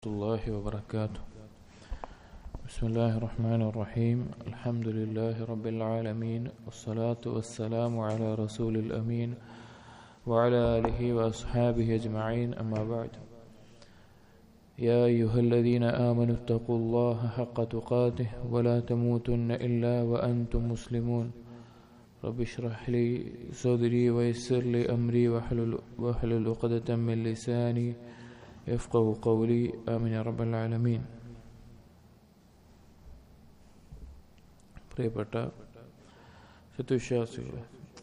الله وبركاته بسم الله الرحمن الرحيم الحمد لله رب العالمين والصلاة والسلام على رسول الأمين وعلى آله وأصحابه أجمعين أما بعد يا أيها الذين آمنوا اتقوا الله حق تقاته ولا تموتن إلا وأنتم مسلمون رب اشرح لي صدري ويسر لي أمري واحلل واحلل عقدة من لساني يفقه قولي آمين يا رب العالمين പ്രിയപ്പെട്ട സത്യവിശ്വാസികൾ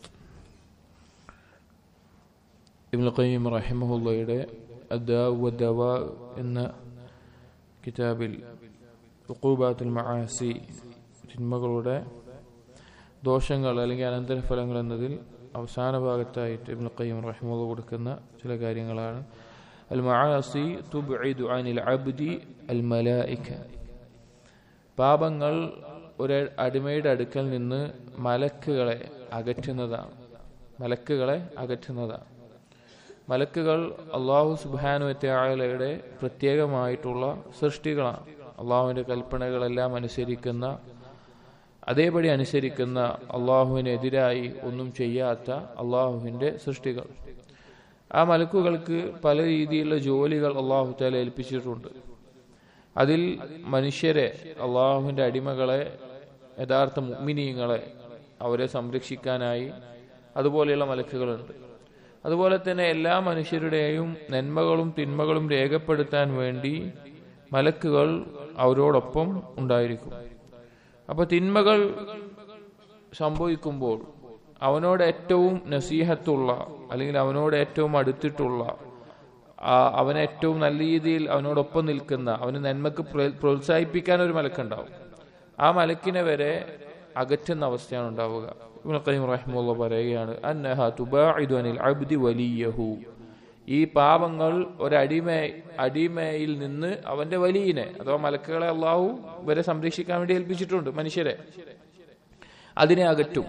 ഇബ്നു ഖയ്യിം റഹിമഹുള്ളയുടെ അദ്ദവ എന്ന കിതാബിൽ ഉഖൂബാത്തുൽ മആസി തിന്മകളുടെ ദോഷങ്ങൾ അല്ലെങ്കിൽ അനന്തരഫലങ്ങൾ എന്നതിൽ അവസാന ഭാഗത്തായിട്ട് ഇബ്നു ഖയ്യിം റഹിമഹുള്ള കൊടുക്കുന്ന ചില കാര്യങ്ങളാണ് المعاصي تبعد عن العبد الملائكة പാപങ്ങൾ ഒരു അടിമയുടെ അടുക്കൽ നിന്ന് മലക്കുകളെ അകറ്റുന്നതാണ് മലക്കുകളെ അകറ്റുന്നതാണ് മലക്കുകൾ അള്ളാഹു സുബാനുവറ്റയാളയുടെ പ്രത്യേകമായിട്ടുള്ള സൃഷ്ടികളാണ് അള്ളാഹുവിൻ്റെ കൽപ്പനകളെല്ലാം അനുസരിക്കുന്ന അതേപടി അനുസരിക്കുന്ന അള്ളാഹുവിനെതിരായി ഒന്നും ചെയ്യാത്ത അള്ളാഹുവിൻ്റെ സൃഷ്ടികൾ ആ മലക്കുകൾക്ക് പല രീതിയിലുള്ള ജോലികൾ അള്ളാഹു താല ഏൽപ്പിച്ചിട്ടുണ്ട് അതിൽ മനുഷ്യരെ അള്ളാഹുവിൻ്റെ അടിമകളെ യഥാർത്ഥ മുഗ്മിനീയങ്ങളെ അവരെ സംരക്ഷിക്കാനായി അതുപോലെയുള്ള മലക്കുകളുണ്ട് അതുപോലെ തന്നെ എല്ലാ മനുഷ്യരുടെയും നന്മകളും തിന്മകളും രേഖപ്പെടുത്താൻ വേണ്ടി മലക്കുകൾ അവരോടൊപ്പം ഉണ്ടായിരിക്കും അപ്പോൾ തിന്മകൾ സംഭവിക്കുമ്പോൾ അവനോട് ഏറ്റവും നസീഹത്തുള്ള അല്ലെങ്കിൽ അവനോട് ഏറ്റവും അടുത്തിട്ടുള്ള അവനെ ഏറ്റവും നല്ല രീതിയിൽ അവനോടൊപ്പം നിൽക്കുന്ന അവന് നന്മക്ക് പ്രോത്സാഹിപ്പിക്കാൻ ഒരു മലക്കുണ്ടാവും ആ മലക്കിനെ വരെ അകറ്റുന്ന അവസ്ഥയാണ് ഉണ്ടാവുക ഇബ്നുഖയ്യിം റഹിമുള്ള പറയുകയാണ് അന്നഹ തുബാഇദു അനിൽ അബ്ദി വലിയഹു ഈ പാപങ്ങൾ ഒരടിമ അടിമയിൽ നിന്ന് അവന്റെ വലിയനെ അഥവാ മലക്കുകളെ അള്ളാഹു വരെ സംരക്ഷിക്കാൻ വേണ്ടി ഏൽപ്പിച്ചിട്ടുണ്ട് മനുഷ്യരെ അതിനെ അകറ്റും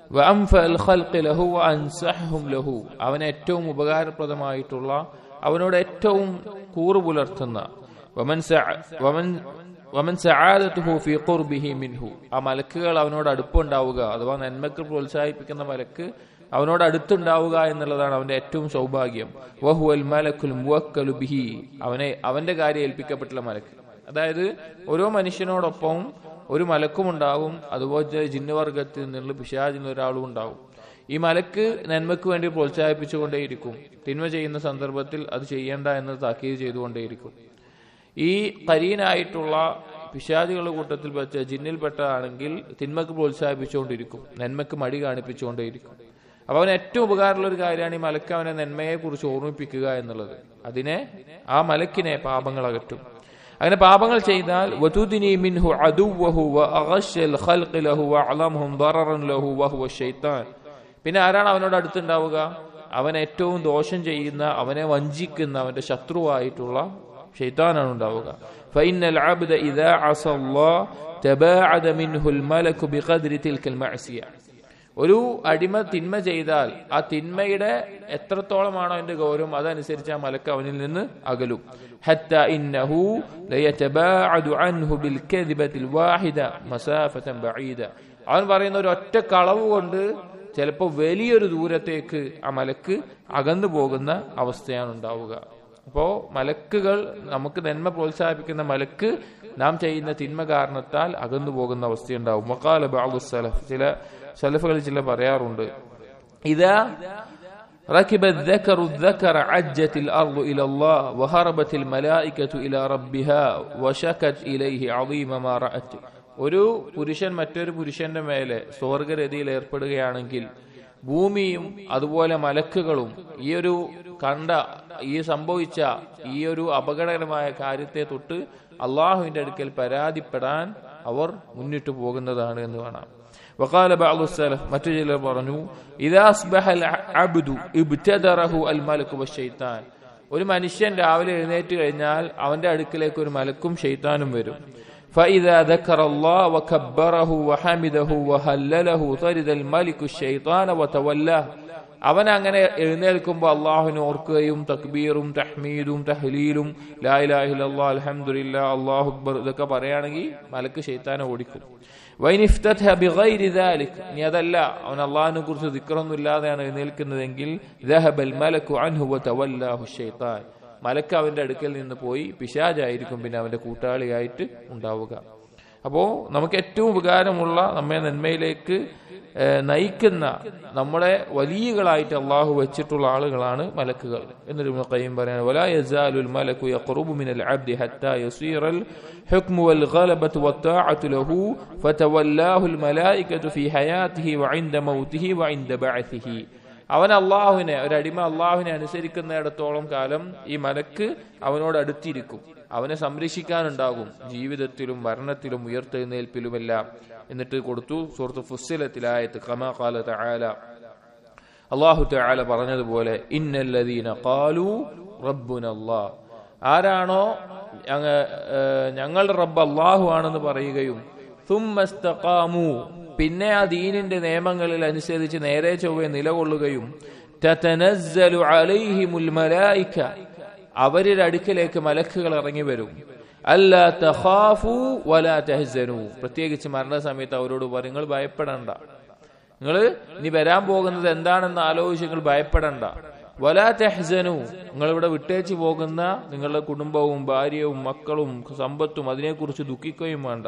അവന് ഏറ്റവും ഉപകാരപ്രദമായിട്ടുള്ള അവനോട് ഏറ്റവും കൂറു പുലർത്തുന്ന ആ മലക്കുകൾ അവനോട് അടുപ്പുണ്ടാവുക അഥവാ നന്മക്ക് പ്രോത്സാഹിപ്പിക്കുന്ന മലക്ക് അവനോട് അടുത്തുണ്ടാവുക എന്നുള്ളതാണ് അവന്റെ ഏറ്റവും സൗഭാഗ്യം വഹുവൽ മലക്കുൽ മുവക്കലു ബിഹി അവനെ അവന്റെ കാര്യം ഏൽപ്പിക്കപ്പെട്ടുള്ള മലക്ക് അതായത് ഓരോ മനുഷ്യനോടൊപ്പം ഒരു മലക്കും ഉണ്ടാവും അതുപോലെ ജിന്നുവർഗത്തിൽ നിന്നുള്ള പിശാചിന് ഒരാളും ഉണ്ടാവും ഈ മലക്ക് നന്മയ്ക്ക് വേണ്ടി പ്രോത്സാഹിപ്പിച്ചുകൊണ്ടേയിരിക്കും തിന്മ ചെയ്യുന്ന സന്ദർഭത്തിൽ അത് ചെയ്യേണ്ട എന്ന് താക്കീത് ചെയ്തുകൊണ്ടേയിരിക്കും ഈ കരീനായിട്ടുള്ള പിശാചികളുടെ കൂട്ടത്തിൽ വെച്ച ജിന്നിൽപ്പെട്ടതാണെങ്കിൽ തിന്മക്ക് പ്രോത്സാഹിപ്പിച്ചുകൊണ്ടിരിക്കും നന്മക്ക് മടി കാണിപ്പിച്ചുകൊണ്ടേയിരിക്കും അപ്പൊ അവന് ഏറ്റവും ഉപകാരമുള്ള ഒരു കാര്യമാണ് ഈ മലക്ക് അവനെ നന്മയെ കുറിച്ച് ഓർമ്മിപ്പിക്കുക എന്നുള്ളത് അതിനെ ആ മലക്കിനെ പാപങ്ങൾ അകറ്റും അങ്ങനെ പാപങ്ങൾ ചെയ്താൽ വതുദിനി മിൻഹു അദുവഹു വഅഗശൽ ഖൽഖി ലഹു വഅലംഹും ദററൻ ലഹു വഹുവ ശൈത്താൻ പിന്നെ ആരാണ് അവനോട് അടുത്തുണ്ടാവുക അവൻ ഏറ്റവും ദോഷം ചെയ്യുന്ന അവനെ വഞ്ചിക്കുന്ന അവന്റെ ശത്രുവായിട്ടുള്ള ഷെയ്ത്താനാണ് ഉണ്ടാവുക ഫൈനൽ അബ്ദ ഇദാ അസല്ലാഹ് തബാഅദ മിൻഹുൽ മലകു ബിഖദ്രി തിൽക്കൽ മഅസിയ ഒരു അടിമ തിന്മ ചെയ്താൽ ആ തിന്മയുടെ എത്രത്തോളമാണോ അതിന്റെ ഗൗരവം അതനുസരിച്ച് ആ മലക്ക് അവനിൽ നിന്ന് അകലും حتى إنه ليتباعد عنه بالكذبة الواحدة مسافة بعيدة അവൻ പറയുന്ന ഒരു ഒറ്റ കളവ് കൊണ്ട് ചിലപ്പോൾ വലിയൊരു ദൂരത്തേക്ക് ആ മലക്ക് അകന്നു പോകുന്ന അവസ്ഥയാണ് ഉണ്ടാവുക അപ്പോ മലക്കുകൾ നമുക്ക് നന്മ പ്രോത്സാഹിപ്പിക്കുന്ന മലക്ക് നാം ചെയ്യുന്ന തിന്മ കാരണത്താൽ അകന്നു പോകുന്ന അവസ്ഥയുണ്ടാവും മക്കാല ബാബു സലഫ് ചില സലഫുകളിൽ ചില പറയാറുണ്ട് ഇതാ ركب الذكر الذكر عجت الأرض إلى الله وهربت الملائكة إلى ربها وشكت إليه عظيم ما رأت ഒരു പുരുഷൻ മറ്റൊരു പുരുഷന്റെ മേലെ സ്വർഗരതിയിൽ ഏർപ്പെടുകയാണെങ്കിൽ ഭൂമിയും അതുപോലെ മലക്കുകളും ഈ ഒരു കണ്ട ഈ സംഭവിച്ച ഈ ഒരു അപകടകരമായ കാര്യത്തെ തൊട്ട് അള്ളാഹുവിന്റെ അടുക്കൽ പരാതിപ്പെടാൻ അവർ മുന്നിട്ട് പോകുന്നതാണ് എന്ന് കാണാം وقال بعض السلف മറ്റു ചിലർ പറഞ്ഞു إذا أصبح العبد ابتدره الملك والشيطان ഒരു മനുഷ്യൻ രാവിലെ എഴുന്നേറ്റ് കഴിഞ്ഞാൽ അവന്റെ അടുക്കിലേക്ക് ഒരു മലക്കും ഷെയ്ത്താനും വരും فإذا ذكر الله وكبره وحمده وهلله طرد الملك الشيطان وتولاه അവൻ അങ്ങനെ എഴുന്നേൽക്കുമ്പോൾ അള്ളാഹുവിനെ ഓർക്കുകയും തക്ബീറും തഹ്മീദും തഹ്ലീലും ലായിലാഹില്ലാ അലഹമുല്ല അള്ളാഹു അക്ബർ ഇതൊക്കെ പറയുകയാണെങ്കിൽ മലക്ക് ഷെയ്ത്താനെ ഓടിക്കും വൈനിഫ്തത്ഹ ബിഗൈരി ദാലിക് ഇനി അതല്ല അവൻ അള്ളാഹിനെ കുറിച്ച് ദിക്റൊന്നും ഇല്ലാതെയാണ് എഴുന്നേൽക്കുന്നതെങ്കിൽ ദഹബൽ മലക്കു അൻഹു വതവല്ലാഹു ഷൈത്താൻ മലക്ക് അവന്റെ അടുക്കൽ നിന്ന് പോയി പിശാജായിരിക്കും പിന്നെ അവന്റെ കൂട്ടാളിയായിട്ട് ഉണ്ടാവുക അപ്പോ നമുക്ക് ഏറ്റവും ഉപകാരമുള്ള നമ്മെ നന്മയിലേക്ക് ഏഹ്, നയിക്കുന്ന നമ്മളെ വലിയകളായിട്ട് അള്ളാഹു വെച്ചിട്ടുള്ള ആളുകളാണ് മലക്കുകൾ എന്നൊരു കയ്യും പറയാൻ ولا يزال الملك يقرب من العبد حتى يصير الحكم والغلبة والطاعة له فتولاه الملائكة في حياته وعند موته وعند بعثه അവൻ അള്ളാഹുവിനെ ഒരു അടിമ അള്ളാഹുവിനെ അനുസരിക്കുന്നിടത്തോളം കാലം ഈ മലക്ക് അവനോട് അടുത്തിരിക്കും അവനെ സംരക്ഷിക്കാനുണ്ടാകും ജീവിതത്തിലും മരണത്തിലും ഉയർത്തെഴുന്നേൽപ്പിലുമെല്ലാം എന്നിട്ട് കൊടുത്തു സുഹൃത്ത് ഫുസ്സിലത്തിലായത് കമാ കാല തആല അള്ളാഹു തആല പറഞ്ഞതുപോലെ ഇന്നല്ലദീന ഖാലു റബ്ബുനല്ലാ ആരാണോ ഞങ്ങ ഏഹ് ഞങ്ങളുടെ റബ്ബ് അള്ളാഹു ആണെന്ന് പറയുകയും തുമ്മസ്തഖാമു പിന്നെ ആ ദീനിന്റെ നിയമങ്ങളിൽ അനുസരിച്ച് നേരെ ചൊവ്വെ നിലകൊള്ളുകയും തതനസ്സലു അലൈഹിമുൽ മലായിക അവരുടെ അടുക്കലേക്ക് മലക്കുകൾ ഇറങ്ങി വരും അല്ല തഖാഫു വലാ തഹ്സനു പ്രത്യേകിച്ച് മരണസമയത്ത് അവരോട് പറയും നിങ്ങൾ ഭയപ്പെടണ്ട നിങ്ങൾ ഇനി വരാൻ പോകുന്നത് എന്താണെന്ന് ആലോചിച്ച് നിങ്ങൾ ഭയപ്പെടണ്ട വലാ തെഹ്സനു നിങ്ങൾ ഇവിടെ വിട്ടേച്ച് പോകുന്ന നിങ്ങളുടെ കുടുംബവും ഭാര്യയും മക്കളും സമ്പത്തും അതിനെക്കുറിച്ച് ദുഃഖിക്കുകയും വേണ്ട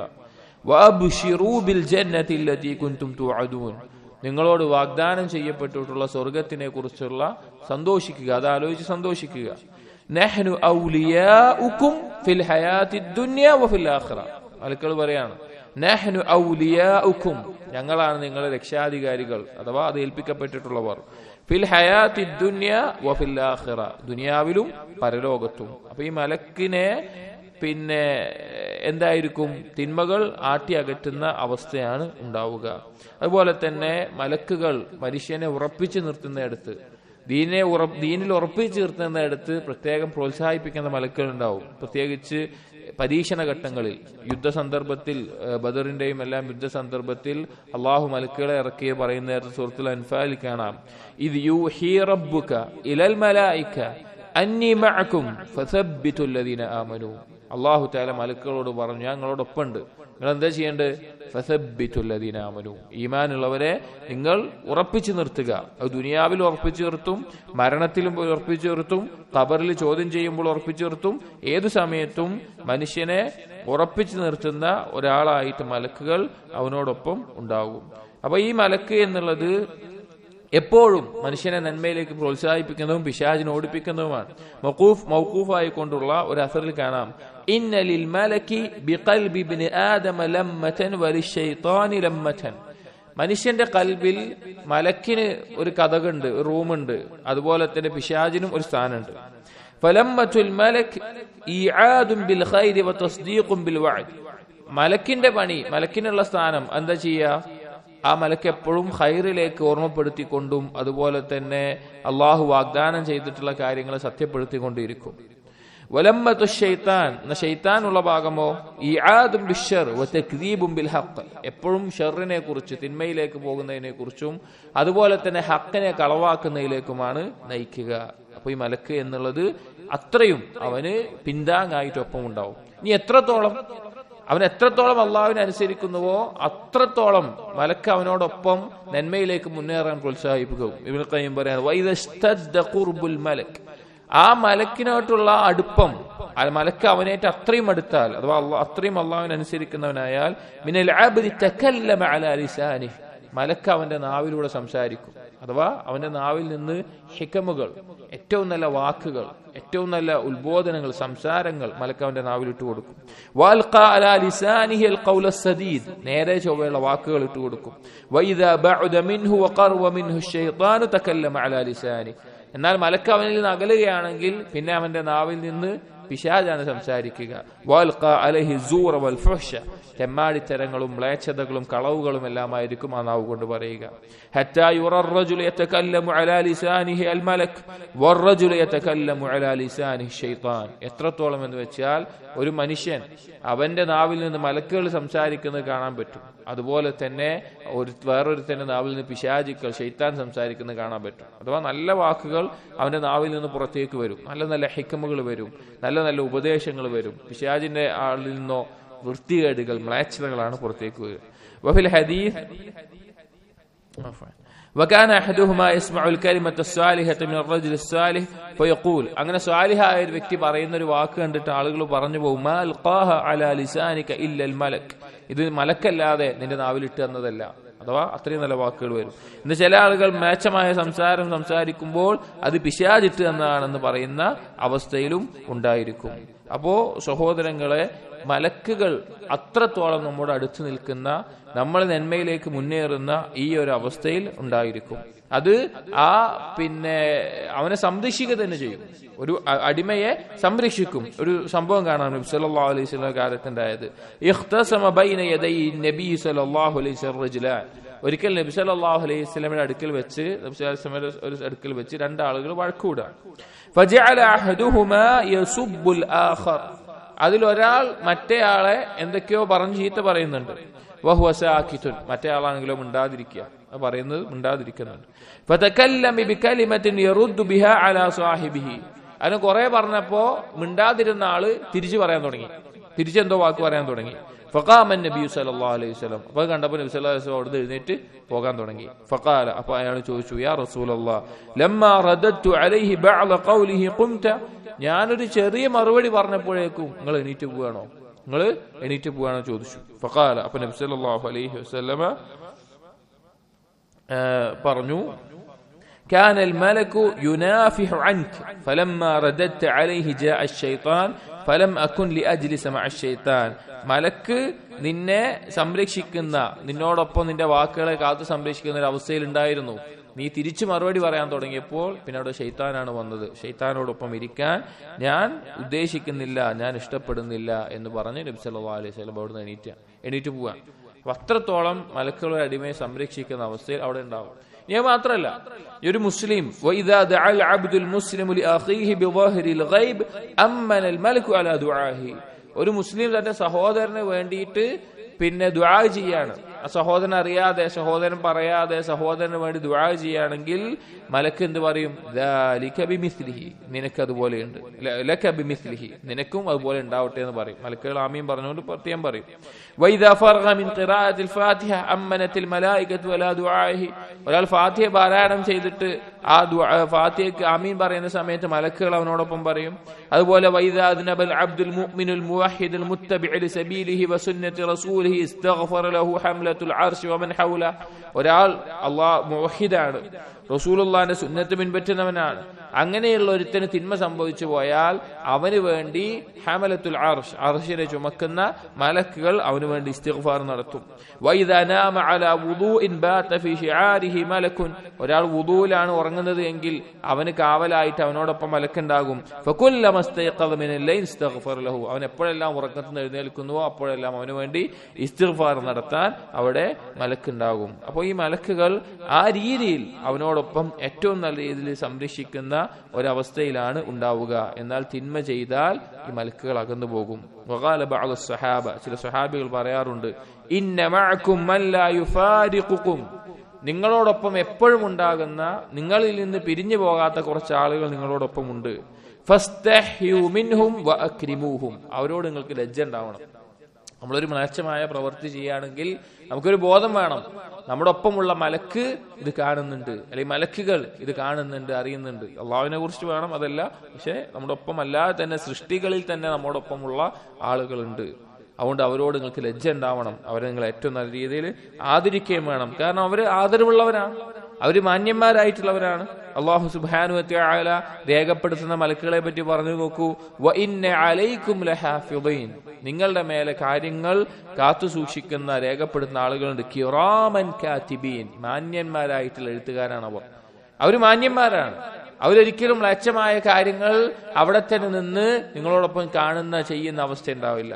വഅബ്ശിറൂ ബിൽ ജന്നത്തി അല്ലതി കുൻതും തുഅദൂൻ നിങ്ങളോട് വാഗ്ദാനം ചെയ്യപ്പെട്ടിട്ടുള്ള സ്വർഗത്തിനെ കുറിച്ചുള്ള സന്തോഷിക്കുക അത് ആലോചിച്ച് സന്തോഷിക്കുക നഹ്നു ഔലിയാഉക്കും ഫിൽ ഹയാത്തി ദുനിയ വഫിൽ ആഖിറ മലക്കൾ പറയാണ് നഹ്നു ഔലിയാഉക്കും ഞങ്ങളാണ് നിങ്ങളുടെ രക്ഷാധികാരികൾ അഥവാ അത് ഏൽപ്പിക്കപ്പെട്ടിട്ടുള്ളവർ ഫിൽ ഹയാത്തി ദുനിയ വഫിൽ ആഖിറ ദുനിയാവിലും പരലോകത്തും അപ്പൊ ഈ മലക്കിനെ പിന്നെ എന്തായിരിക്കും തിന്മകൾ ആട്ടി അകറ്റുന്ന അവസ്ഥയാണ് ഉണ്ടാവുക അതുപോലെ തന്നെ മലക്കുകൾ മനുഷ്യനെ ഉറപ്പിച്ചു നിർത്തുന്നിടത്ത് ദീനെ ഉറ ദീനിൽ ഉറപ്പിച്ചു നിർത്തുന്നിടത്ത് പ്രത്യേകം പ്രോത്സാഹിപ്പിക്കുന്ന മലക്കുകൾ ഉണ്ടാവും പ്രത്യേകിച്ച് പരീക്ഷണ ഘട്ടങ്ങളിൽ യുദ്ധ സന്ദർഭത്തിൽ ഏഹ്, ബദറിന്റെയും എല്ലാം യുദ്ധ സന്ദർഭത്തിൽ അള്ളാഹു മലക്കുകളെ ഇറക്കിയ പറയുന്ന നേരത്തെ സുഹൃത്തുൽ അൻഫാലിൽ കാണാം ഇത് യു ഹീ റബ്ബുക ഇലൽ മലായിക അന്നി മഅക്കും ഫസബ്ബിതു അല്ലദീന ആമനു അള്ളാഹു താല മലക്കുകളോട് പറഞ്ഞു ഞാൻ നിങ്ങളോടൊപ്പം ഉണ്ട് നിങ്ങൾ എന്താ ചെയ്യേണ്ടത് ഫസബ്ബിതു അല്ലദീന ആമനു ഈമാനുള്ളവരെ നിങ്ങൾ ഉറപ്പിച്ചു നിർത്തുക അത് ദുനിയാവിൽ ഉറപ്പിച്ചു നിർത്തും മരണത്തിലും പോയി ഉറപ്പിച്ചു നിർത്തും ഖബറിൽ ചോദ്യം ചെയ്യുമ്പോൾ ഉറപ്പിച്ചു നിർത്തും ഏതു സമയത്തും മനുഷ്യനെ ഉറപ്പിച്ചു നിർത്തുന്ന ഒരാളായിട്ട് മലക്കുകൾ അവനോടൊപ്പം ഉണ്ടാകും അപ്പൊ ഈ മലക്ക് എന്നുള്ളത് എപ്പോഴും മനുഷ്യനെ നന്മയിലേക്ക് പ്രോത്സാഹിപ്പിക്കുന്നതും പിശാചിനെ ഓടിപ്പിക്കുന്നതുമാണ് മൗഖൂഫ് മൗഖൂഫായി കൊണ്ടുള്ള ഒരു അസറിൽ കാണാം ഇന്നലിൽ മലക്കി ബിഖൽബി ഇബ്നി ആദമ ലമ്മതൻ വലിശൈത്താനി ലമ്മതൻ മനുഷ്യന്റെ കൽബിൽ മലക്കിന് ഒരു കഥകുണ്ട് ഒരു റൂമുണ്ട് അതുപോലെ തന്നെ പിശാചിനും ഒരു സ്ഥാനമുണ്ട് ഫലമ്മത്തുൽ മലക് ഈആദും ബിൽ ഖൈരി വതസ്ദീഖും ബിൽ വഅദ് മലക്കിന്റെ പണി മലക്കിനുള്ള സ്ഥാനം എന്താ ചെയ്യുക ആ മലക്ക് എപ്പോഴും ഹൈറിലേക്ക് ഓർമ്മപ്പെടുത്തിക്കൊണ്ടും അതുപോലെ തന്നെ അള്ളാഹു വാഗ്ദാനം ചെയ്തിട്ടുള്ള കാര്യങ്ങളെ സത്യപ്പെടുത്തിക്കൊണ്ടിരിക്കും വലമ്മത്തു ഷെയ്ത്താൻ എന്ന ഷെയ്ത്താനുള്ള ഭാഗമോ ഈ ആദും ബിഷർ വതക്ദീബും ബിൽ ഹഖ് എപ്പോഴും ഷെറിനെ കുറിച്ച് തിന്മയിലേക്ക് പോകുന്നതിനെ കുറിച്ചും അതുപോലെ തന്നെ ഹക്കിനെ കളവാക്കുന്നതിലേക്കുമാണ് നയിക്കുക അപ്പൊ ഈ മലക്ക് എന്നുള്ളത് അത്രയും അവന് പിന്താങ്ങായിട്ടൊപ്പം ഉണ്ടാവും ഇനി എത്രത്തോളം അവൻ എത്രത്തോളം അള്ളാഹുവിനെ അനുസരിക്കുന്നുവോ അത്രത്തോളം മലക്ക് അവനോടൊപ്പം നന്മയിലേക്ക് മുന്നേറാൻ പ്രോത്സാഹിപ്പിക്കും ഇവൽ കയ്യും പറയാൻ വൈദസ്തദ്ദ ഖുർബുൽ മലക് ആ മലക്കിനോട്ടുള്ള അടുപ്പം ആ മലക്ക് അവനേറ്റ് അത്രയും അടുത്താൽ അഥവാ അള്ളാ- അത്രയും അള്ളാഹുവിനെ അനുസരിക്കുന്നവനായാൽ മിനൽ അബ്ദി തകല്ലമ അലാ ലിസാനിഹി മലക്ക് അവന്റെ നാവിലൂടെ സംസാരിക്കും അഥവാ അവന്റെ നാവിൽ നിന്ന് ഹിക്കമുകൾ ഏറ്റവും നല്ല വാക്കുകൾ ഏറ്റവും നല്ല ഉത്ബോധനങ്ങൾ സംസാരങ്ങൾ മലക്ക് അവന്റെ നാവിൽ ഇട്ട് കൊടുക്കും വാൽഖാ അലാ ലിസാനിഹി അൽ ഖൗല സദീദ് നേരെ ചൊവ്വയുള്ള വാക്കുകൾ ഇട്ട് കൊടുക്കും വൈദാ ബഅദ മിൻഹു വഖർവ മിൻഹു ശൈത്താനു തകല്ലമ അലാ ലിസാനി എന്നാൽ മലക്ക് അവനിൽ നിന്ന് അകലുകയാണെങ്കിൽ പിന്നെ അവന്റെ നാവിൽ നിന്ന് പിശാജാണ് സംസാരിക്കുക വൽഖ അലൈഹി സൂറ വൽ ഫഹ്ഷ തെമ്മാടിത്തരങ്ങളും മ്ലേച്ഛതകളും കളവുകളും എല്ലാമായിരിക്കും ആ നാവ് കൊണ്ട് പറയുക ഹത്താ യുറ الرجل يتكلم على لسانه الملك والرجل يتكلم على لسانه الشيطان എത്രത്തോളം എന്ന് വെച്ചാൽ ഒരു മനുഷ്യൻ അവന്റെ നാവിൽ നിന്ന് മലക്കുകൾ സംസാരിക്കുന്നത് കാണാൻ പറ്റും അതുപോലെ തന്നെ ഒരു വേറൊരുത്തന്റെ നാവിൽ നിന്ന് പിശാചിക്കൾ ഷെയ്ത്താൻ സംസാരിക്കുന്നത് കാണാൻ പറ്റും അഥവാ നല്ല വാക്കുകൾ അവന്റെ നാവിൽ നിന്ന് പുറത്തേക്ക് വരും നല്ല നല്ല ഹിക്കമുകൾ വരും നല്ല നല്ല ഉപദേശങ്ങൾ വരും പിശാജിന്റെ ആളിൽ നിന്നോ വൃത്തികേടുകൾ മ്ലേച്ഛതകളാണ് പുറത്തേക്ക് വരിക വഫിൽ ഹദീസ് وكان احدهما يسمع الكلمه الصالحه من الرجل الصالح فيقول അങ്ങനെ സ്വാലിഹായ ഒരു വ്യക്തി പറയുന്ന ഒരു വാക്ക് കണ്ടിട്ട് ആളുകൾ പറഞ്ഞു പോകും മാ അൽഖാഹ അലാ ലിസാനിക ഇല്ല അൽ മലക് ഇത് മലക്കല്ലാതെ നിന്റെ നാവിൽ ഇട്ട് തന്നതല്ല അഥവാ അത്രയും നല്ല വാക്കുകൾ വരും ഇന്ന് ചില ആളുകൾ മേച്ചമായ സംസാരം സംസാരിക്കുമ്പോൾ അത് പിശാചിട്ട് എന്നതാണെന്ന് പറയുന്ന അവസ്ഥയിലും ഉണ്ടായിരിക്കും അപ്പോ സഹോദരങ്ങളെ മലക്കുകൾ അത്രത്തോളം നമ്മുടെ അടുത്ത് നിൽക്കുന്ന നമ്മൾ നന്മയിലേക്ക് മുന്നേറുന്ന ഈ ഒരു അവസ്ഥയിൽ ഉണ്ടായിരിക്കും അത് ആ പിന്നെ അവനെ സംരക്ഷിക്കുക തന്നെ ചെയ്യും ഒരു അ- അടിമയെ സംരക്ഷിക്കും ഒരു സംഭവം കാണാൻ നബി സല്ലല്ലാഹു അലൈഹി വസല്ലം കാലത്തുണ്ടായത് ഇഖ്തസമ ബൈന യദൈ നബി സല്ലല്ലാഹു അലൈഹി വസല്ലം റജുലാൻ ഒരിക്കൽ നബി സല്ലല്ലാഹു അലൈഹി വസല്ലമയുടെ അടുക്കൽ വെച്ച് നബി സല്ലല്ലാഹു അലൈഹി വസല്ലമയുടെ ഒരു അടുക്കൽ വെച്ച് രണ്ടാളുകൾ വഴക്കൂടാണ് ഫജഅല അഹദുഹുമാ യസുബ്ബുൽ ആഖർ അതിലൊരാൾ മറ്റേയാളെ എന്തൊക്കെയോ പറഞ്ഞ് ചീത്ത പറയുന്നുണ്ട് വഹുവ സാക്കിത്തുൻ മറ്റേ ആളാണെങ്കിലോ മിണ്ടാതിരിക്കുക അത് പറയുന്നത് മിണ്ടാതിരിക്കുന്നുണ്ട് ഫതകല്ലമി ബികലിമത്തിൻ യറുദ്ദു ബിഹാ അലാ സാഹിബിഹി അതിന് കുറെ പറഞ്ഞപ്പോ മിണ്ടാതിരുന്ന ആള് തിരിച്ചു പറയാൻ തുടങ്ങി തിരിച്ചെന്തോ വാക്ക് പറയാൻ തുടങ്ങി ഫഖാമൻ നബി സല്ലല്ലാഹു അലൈഹി വസല്ലം അപ്പോൾ കണ്ടപ്പോൾ നബി സല്ലല്ലാഹു അലൈഹി വസല്ലം അവിടുന്ന് എഴുന്നേറ്റ് പോകാൻ തുടങ്ങി ഫഖാല അപ്പോൾ അയാൾ ചോദിച്ചു യാ റസൂലല്ലാഹ് ലമ്മാ റദദ്തു അലൈഹി ബഅദ ഖൗലിഹി ഖുംത ഞാനൊരു ചെറിയ മറുപടി പറഞ്ഞപ്പോഴേക്കും നിങ്ങൾ എണീറ്റ് പോവാണോ നിങ്ങൾ എണീറ്റ് പോവാണോ ചോദിച്ചു ഫഖാല അപ്പോൾ നബി സല്ലല്ലാഹു അലൈഹി വസല്ലമ ആ, പറഞ്ഞു كان الملك ينافح عنك فلما رددت عليه جاء الشيطان فلم أكن لأجلس مع الشيطان മലക്ക് നിന്നെ സംരക്ഷിക്കുന്ന നിന്നോടൊപ്പം നിന്റെ വാക്കുകളെ കാത്തു സംരക്ഷിക്കുന്ന ഒരു അവസ്ഥയിൽ ഉണ്ടായിരുന്നു നീ തിരിച്ചു മറുപടി പറയാൻ തുടങ്ങിയപ്പോൾ പിന്നെ അവിടെ ഷെയ്ത്താനാണ് വന്നത് ഷെയ്ത്താനോടൊപ്പം ഇരിക്കാൻ ഞാൻ ഉദ്ദേശിക്കുന്നില്ല ഞാൻ ഇഷ്ടപ്പെടുന്നില്ല എന്ന് പറഞ്ഞ് നബി സല്ലല്ലാഹു അലൈഹി വസല്ലം അവിടുന്ന് എണീറ്റ് എണീറ്റ് പോവാൻ അപ്പൊ അത്രത്തോളം മലക്കുകളുടെ അടിമയെ സംരക്ഷിക്കുന്ന അവസ്ഥയിൽ അവിടെ ഉണ്ടാവും ഇനി അത് മാത്രമല്ല ഈ ഒരു മുസ്ലിം وإذا دعا العبد المسلم لأخيه بظاهر الغيب أمن الملك على دعائه ഒരു മുസ്ലിം തന്റെ സഹോദരന് വേണ്ടിയിട്ട് പിന്നെ ദുആ ചെയ്യാണ് ആ സഹോദരൻ അറിയാതെ സഹോദരൻ പറയാതെ സഹോദരന് വേണ്ടി ദുആ ചെയ്യുകയാണെങ്കിൽ മലക്ക് എന്ത് പറയും "ദാലിക ബിമിസ്ലിഹി." നിനക്ക് അതുപോലെയുണ്ട് ല- ലക ബിമിസ്ലിഹി. നിനക്കും അതുപോലെ ഉണ്ടാവട്ടെ എന്ന് പറയും മലക്കുകൾ ആമീൻ പറഞ്ഞുകൊണ്ട് പ്രത്യേകം പറയും വൈദാ ഫർഗ മിൻ ഖിറാഅത്തിൽ ഫാത്തിഹ അമ്മനത്തിൽ മലായികത്തു അലാ ദുആഇഹി ഒരാൾ ഫാത്തിഹ പാരായണം ചെയ്തിട്ട് ആ ദുആ ഫാത്തിഹയ്ക്ക് ആമീൻ പറയുന്ന സമയത്ത് മലക്കുകൾ അവനോടൊപ്പം പറയും അതുപോലെ വൈദാ അദ്നബൽ അബ്ദുൽ മുഅ്മിനുൽ മുവഹിദുൽ മുത്തബിഉ ലിസബീലിഹി വസുന്നത്തി റസൂലിഹി ഇസ്തഗ്ഫറ ലഹു ഹംലത്തുൽ അർശി വമൻ ഹൗല ഒരാൾ അല്ലാഹ് മുവഹിദാണ് റസൂലുള്ളാന്റെ സുന്നത്ത് പിൻപറ്റുന്നവനാണ് അങ്ങനെയുള്ള ഒരുത്തന് തിന്മ സംഭവിച്ചു പോയാൽ അവന് വേണ്ടി ഹമലത്തുൽ അർഷ് അർഷിനെ ചുമക്കുന്ന മലക്കുകൾ അവന് വേണ്ടി ഇസ്തിഗ്ഫാർ നടത്തും വൈദാ നാമ അലാ വുദൂഇൻ ബാത ഫീ ശിആരിഹി മലക്കുൻ ഒരാൾ വുദൂലാണ് ഉറങ്ങുന്നത് എങ്കിൽ അവന് കാവലായിട്ട് അവനോടൊപ്പം മലക്കുണ്ടാകും ഫകുല്ലമ ഇസ്തയഖദ മിനൽ ലൈൽ ഇസ്തഗ്ഫർ ലഹു അവൻ എപ്പോഴെല്ലാം ഉറക്കത്തിൽ നിന്ന് എഴുന്നേൽക്കുന്നുവോ അപ്പോഴെല്ലാം അവന് വേണ്ടി ഇസ്തിഗ്ഫാർ നടത്താൻ അവിടെ മലക്കുണ്ടാകും അപ്പോൾ ഈ മലക്കുകൾ ആ രീതിയിൽ അവനോടൊപ്പം ഏറ്റവും നല്ല രീതിയിൽ സംരക്ഷിക്കുന്ന ഒരവസ്ഥയിലാണ് ഉണ്ടാവുക എന്നാൽ തിന്മ ചെയ്താൽ ഈ മലക്കുകൾ അകന്നു പോകും വഖാല ബഅദു സഹാബ ചില സഹാബികൾ പറയാറുണ്ട് ഇന്ന മഅക്കും മൻ ലാ യുഫാരിഖുക്കും നിങ്ങളോടൊപ്പം എപ്പോഴും ഉണ്ടാകുന്ന നിങ്ങളിൽ നിന്ന് പിരിഞ്ഞു പോകാത്ത കുറച്ച് ആളുകൾ നിങ്ങളോടൊപ്പം ഉണ്ട് ഫസ്തഹ്യു മിൻഹും വഅക്രിമൂഹും അവരോട് നിങ്ങൾക്ക് ലജ്ജ ഉണ്ടാവണം നമ്മളൊരു മ്ലേച്ഛമായ പ്രവൃത്തി ചെയ്യുകയാണെങ്കിൽ നമുക്കൊരു ബോധം വേണം നമ്മുടെ ഒപ്പമുള്ള മലക്ക് ഇത് കാണുന്നുണ്ട് അല്ലെങ്കിൽ മലക്കുകൾ ഇത് കാണുന്നുണ്ട് അറിയുന്നുണ്ട് അള്ളാഹുവിനെ കുറിച്ച് വേണം അതല്ല പക്ഷെ നമ്മുടെ ഒപ്പം അല്ലാതെ തന്നെ സൃഷ്ടികളിൽ തന്നെ നമ്മോടൊപ്പമുള്ള ആളുകളുണ്ട് അതുകൊണ്ട് അവരോട് നിങ്ങൾക്ക് ലജ്ജ ഉണ്ടാവണം അവരെ നിങ്ങൾ ഏറ്റവും നല്ല രീതിയിൽ ആദരിക്കുകയും വേണം കാരണം അവര് ആദരവുള്ളവരാണ് അവര് മാന്യന്മാരായിട്ടുള്ളവരാണ് അള്ളാഹു സുബാനു ആല രേഖപ്പെടുത്തുന്ന മലക്കുകളെ പറ്റി പറഞ്ഞു നോക്കൂ വ ഇന്ന അലൈക്കും ലഹാഫിദീൻ നിങ്ങളുടെ മേലെ കാര്യങ്ങൾ കാത്തു സൂക്ഷിക്കുന്ന രേഖപ്പെടുത്തുന്ന ആളുകളുണ്ട് കിറാമൻ കാത്തിബീൻ മാന്യന്മാരായിട്ടുള്ള എഴുത്തുകാരാണ് അവർ അവർ മാന്യന്മാരാണ് അവരൊരിക്കലും മ്ലേച്ഛമായ കാര്യങ്ങൾ അവിടെ തന്നെ നിന്ന് നിങ്ങളോടൊപ്പം കാണുന്ന ചെയ്യുന്ന അവസ്ഥ ഉണ്ടാവില്ല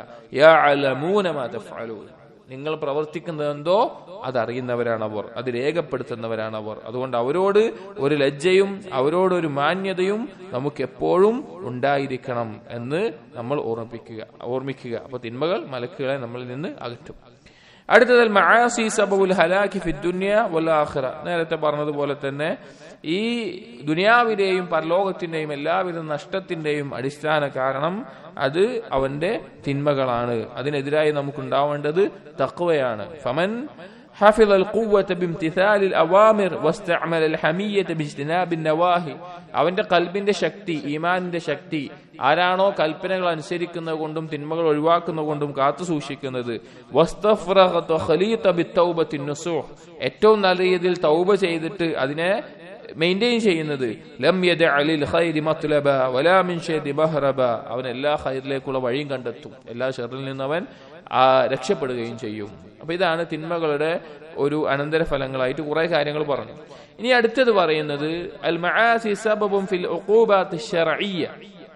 യഅലമൂന മാ തഫ്അലൂൻ. നിങ്ങൾ പ്രവർത്തിക്കുന്നതെന്തോ അതറിയുന്നവരാണ് അവർ അത് രേഖപ്പെടുത്തുന്നവരാണ് അവർ അതുകൊണ്ട് അവരോട് ഒരു ലജ്ജയും അവരോട് ഒരു മാന്യതയും നമുക്ക് എപ്പോഴും ഉണ്ടായിരിക്കണം എന്ന് നമ്മൾ ഓർമ്മിപ്പിക്കുക ഓർമ്മിക്കുക അപ്പൊ തിന്മകൾ മലക്കുകളെ നമ്മളിൽ നിന്ന് അകറ്റും അടുത്തത് മആസി സബബുൽ ഹലാക്കി ഫി ദുനിയ വൽ ആഖിറ നേരത്തെ പറഞ്ഞതുപോലെ തന്നെ ഈ ദുനിയാവിലെയും പരലോകത്തിന്റെയും എല്ലാവിധ നഷ്ടത്തിന്റെയും അടിസ്ഥാന കാരണം അത് അവന്റെ തിന്മകളാണ് അതിനെതിരായി നമുക്കുണ്ടാവേണ്ടത് തക്വയാണ് ഫമൻ حفظ القوة بامتثال الأوامر واستعمل الحمية باجتناب النواهي അവന്റെ കൽബിന്റെ ശക്തി ഈമാനിന്റെ ശക്തി ആരാണോ കൽപ്പനകൾ അനുസരിക്കുന്നത് കൊണ്ടും തിന്മകൾ ഒഴിവാക്കുന്നത് കൊണ്ടും കാത്തു സൂക്ഷിക്കുന്നത് വസ്തഫ്രഖത ഖലീത ബിത്തൗബത്തിൻ നുസൂഹ് ഏറ്റവും നല്ല രീതിയിൽ തൗബ ചെയ്തിട്ട് അതിനെ മെയിൻറ്റെയിൻ ചെയ്യുന്നത് ലം യദഅലിൽ ഖൈരി മത്ലബ വലാ മിൻ ഷർരി മഹ്റബ അവൻ എല്ലാ ഖൈറിലേക്കുള്ള വഴിയും കണ്ടെത്തും എല്ലാ ഷെറിൽ നിന്ന് അവൻ ആ, രക്ഷപ്പെടുകയും ചെയ്യും അപ്പൊ ഇതാണ് തിന്മകളുടെ ഒരു അനന്തരഫലങ്ങളായിട്ട് കുറെ കാര്യങ്ങൾ പറഞ്ഞു ഇനി അടുത്തത് പറയുന്നത് അൽ മആസി സബബും ഫിൽ ഉഖൂബാത്തി ശർഇയ്യ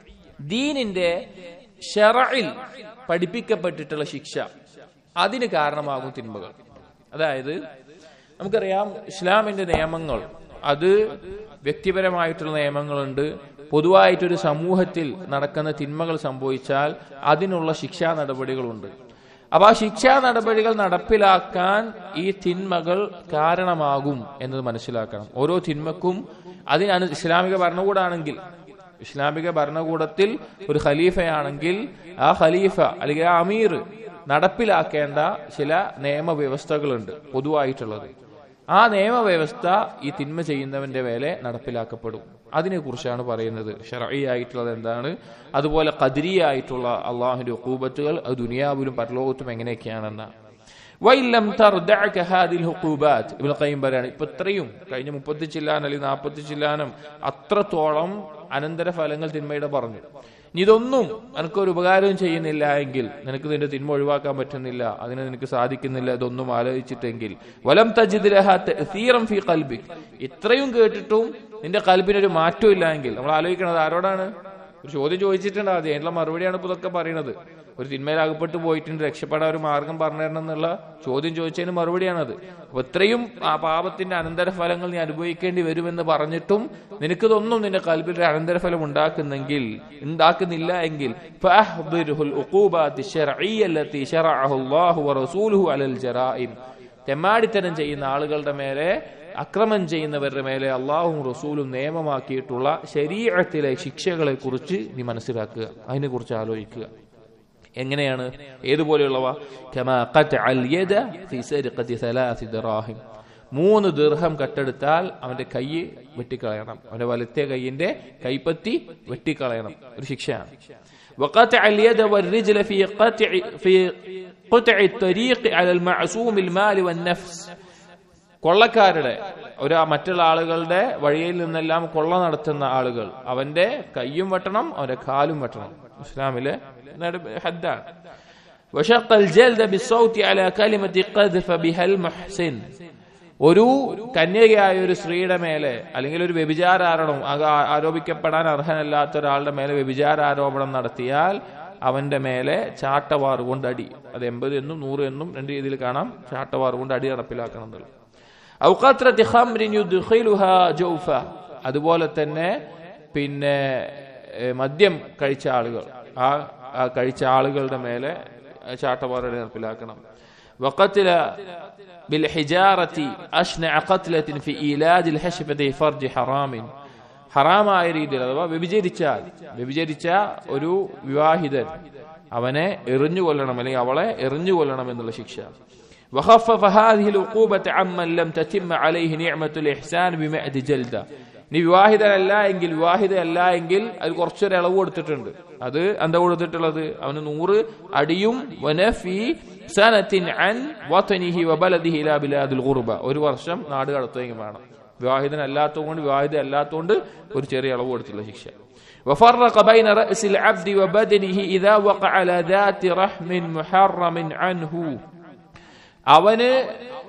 ദീനിന്റെ ഷറയിൽ പഠിപ്പിക്കപ്പെട്ടിട്ടുള്ള ശിക്ഷ അതിന് കാരണമാകും തിന്മകൾ അതായത് നമുക്കറിയാം ഇസ്ലാമിന്റെ നിയമങ്ങൾ അത് വ്യക്തിപരമായിട്ടുള്ള നിയമങ്ങളുണ്ട് പൊതുവായിട്ടൊരു സമൂഹത്തിൽ നടക്കുന്ന തിന്മകൾ സംഭവിച്ചാൽ അതിനുള്ള ശിക്ഷാ നടപടികളുണ്ട് അപ്പൊ ആ ശിക്ഷാ നടപടികൾ നടപ്പിലാക്കാൻ ഈ തിന്മകൾ കാരണമാകും എന്നത് മനസ്സിലാക്കണം ഓരോ തിന്മക്കും അതിനാണ് ഇസ്ലാമിക ഭരണകൂടാണെങ്കിൽ ഇസ്ലാമിക ഭരണകൂടത്തിൽ ഒരു ഖലീഫയാണെങ്കിൽ ആ ഖലീഫ അല്ലെങ്കിൽ ആ അമീർ നടപ്പിലാക്കേണ്ട ചില നിയമവ്യവസ്ഥകളുണ്ട് പൊതുവായിട്ടുള്ളത് ആ നിയമവ്യവസ്ഥ ഈ തിന്മ ചെയ്യുന്നവന്റെ മേലെ നടപ്പിലാക്കപ്പെടും അതിനെക്കുറിച്ചാണ് പറയുന്നത് ഷറയായിട്ടുള്ളത് എന്താണ് അതുപോലെ കദിരിയായിട്ടുള്ള അള്ളാഹുന്റെ ഒക്കൂബത്തുകൾ അത് ദുനിയാവിലും പരലോകത്തും എങ്ങനെയൊക്കെയാണെന്നാണ് വൈലം തർദഅക ഹാദിൽ ഹുഖൂബാത്ത് ഇബ്നുൽ ഖയ്യിം പറയാണ് ഇപ്പൊ ഇത്രയും കഴിഞ്ഞ മുപ്പത്തി ചില്ലാനം അല്ലെങ്കിൽ നാൽപ്പത്തി ചില്ലാനം അത്രത്തോളം അനന്തരഫലങ്ങൾ തിന്മയുടെ പറഞ്ഞു ഇനി ഇതൊന്നും നിനക്കൊരു ഉപകാരവും ചെയ്യുന്നില്ല എങ്കിൽ നിനക്ക് നിന്റെ തിന്മ ഒഴിവാക്കാൻ പറ്റുന്നില്ല അതിന് നിനക്ക് സാധിക്കുന്നില്ല ഇതൊന്നും ആലോചിച്ചിട്ടെങ്കിൽ വലം തജിദ് ലഹാ തഅ്സീറൻ ഫീ ഖൽബിക് ഇത്രയും കേട്ടിട്ടും നിന്റെ കൽബിനൊരു മാറ്റവും ഇല്ല എങ്കിൽ നമ്മൾ ആലോചിക്കണത് ആരോടാണ് ഒരു ചോദ്യം ചോദിച്ചിട്ടുണ്ട് ആദ്യം അതിനുള്ള മറുപടിയാണ് ഇപ്പൊ ഇതൊക്കെ പറയുന്നത് ഒരു തിന്മയിൽ അകപ്പെട്ട് പോയിട്ടുണ്ട് രക്ഷപ്പെടാൻ ഒരു മാർഗം പറഞ്ഞു തരണം എന്നുള്ള ചോദ്യം ചോദിച്ചതിന് മറുപടിയാണത് അപ്പൊ ഇത്രയും ആ പാപത്തിന്റെ അനന്തരഫലങ്ങൾ നീ അനുഭവിക്കേണ്ടി വരുമെന്ന് പറഞ്ഞിട്ടും നിനക്കിതൊന്നും നിന്റെ കൽബിൽ ഒരു അനന്തരഫലം ഉണ്ടാക്കുന്നെങ്കിൽ ഉണ്ടാക്കുന്നില്ല എങ്കിൽ ഫഅഹ്ദിർഹുൽ ഉഖൂബാത്തി ശർഇയ്യ അല്ലത്തി ശറഅഹു അല്ലാഹു വറസൂലുഹു അലൽ ജറായിം തെമ്മാടിത്തരം ചെയ്യുന്ന ആളുകളുടെ മേലെ അക്രമം ചെയ്യുന്നവരുടെ മേലെ അള്ളാഹും റസൂലും നിയമമാക്കിയിട്ടുള്ള ശരീരത്തിലെ ശിക്ഷകളെ കുറിച്ച് നീ മനസ്സിലാക്കുക അതിനെക്കുറിച്ച് ആലോചിക്കുക എങ്ങനെയാണ് ഏതുപോലെയുള്ളവ കമാ ഖത്അൽ യദ ഫീ സരിഖത്തി സലാസി ദിറാഹിം മൂന്ന് ദീർഘം കട്ടെടുത്താൽ അവന്റെ കൈ വെട്ടിക്കളയണം അവന്റെ വലത്തെ കൈയിന്റെ കൈപ്പത്തി വെട്ടിക്കളയണം ഒരു ശിക്ഷയാണ് وقطع اليد والرجل في قطع في قطع الطريق على المعصوم المال والنفس കൊള്ളക്കാരുടെ ഒരു മറ്റുള്ള ആളുകളുടെ വഴിയിൽ നിന്നെല്ലാം കൊള്ള നടത്തുന്ന ആളുകൾ അവന്റെ കൈയും വെട്ടണം അവന്റെ കാലും വെട്ടണം ഇസ്ലാമിലെ നട- ഹദ്ദാണ് وشق الجلد بالصوت على كلمة قذف بها المحسن ഒരു കന്യകയായ ഒരു സ്ത്രീയുടെ മേലെ അല്ലെങ്കിൽ ഒരു വ്യഭിചാരോപണം ആരോപിക്കപ്പെടാൻ അർഹനല്ലാത്ത ഒരാളുടെ മേലെ വ്യഭിചാരോപണം നടത്തിയാൽ അവന്റെ മേലെ ചാട്ടവാറ് കൊണ്ട് അടി അത് എൺപത് എന്നും നൂറ് എന്നും രണ്ട് രീതിയിൽ കാണാം ചാട്ടവാറ് കൊണ്ട് അടി നടപ്പിലാക്കണം എന്നുള്ളത് ഔ ഖത്രത്തി ഖംറിൻ യുദ്ഖിലുഹാ ജൗഫ അതുപോലെ തന്നെ പിന്നെ ഏഹ്, മദ്യം കഴിച്ച ആളുകൾ ആ ആ കഴിച്ച ആളുകളുടെ മേലെ ചാട്ടവാറടി നടപ്പിലാക്കണം وقتل بالحجارة أشنع قتلة في إيلاد الحشفة فرج حرام ഹറാമായ രീതിയിൽ അഥവാ വ്യഭിചരിച്ചാൽ വ്യഭിചരിച്ച ഒരു വിവാഹിതൻ അവനെ എറിഞ്ഞു കൊല്ലണം അല്ലെങ്കിൽ അവളെ എറിഞ്ഞു കൊല്ലണം എന്നുള്ള ശിക്ഷ وخفف هذه العقوبة عمن لم تتم عليه نعمة الإحسان بمئة جلدة നീ വിവാഹിതനല്ല എങ്കിൽ വിവാഹിതയല്ല എങ്കിൽ അത് കുറച്ചൊരു ഇളവ് കൊടുത്തിട്ടുണ്ട് അത് എന്താ കൊടുത്തിട്ടുള്ളത് അവന് നൂറ് അടിയും വനഫി സനത്തിൻ അൻ വതനിഹി വബലദിഹി ഇലാ ബിലാദിൽ ഖുർബ ഒരു വർഷം നാട് കടത്തുകയും വേണം വിവാഹിതനല്ലാത്തതുകൊണ്ട് വിവാഹിത അല്ലാത്തതുകൊണ്ട് ഒരു ചെറിയ ഇളവ് കൊടുത്തിട്ടുള്ള ശിക്ഷ وفرق بين رأس العبد وبدنه إذا وقع على ذات رحم محرم عنه അവന്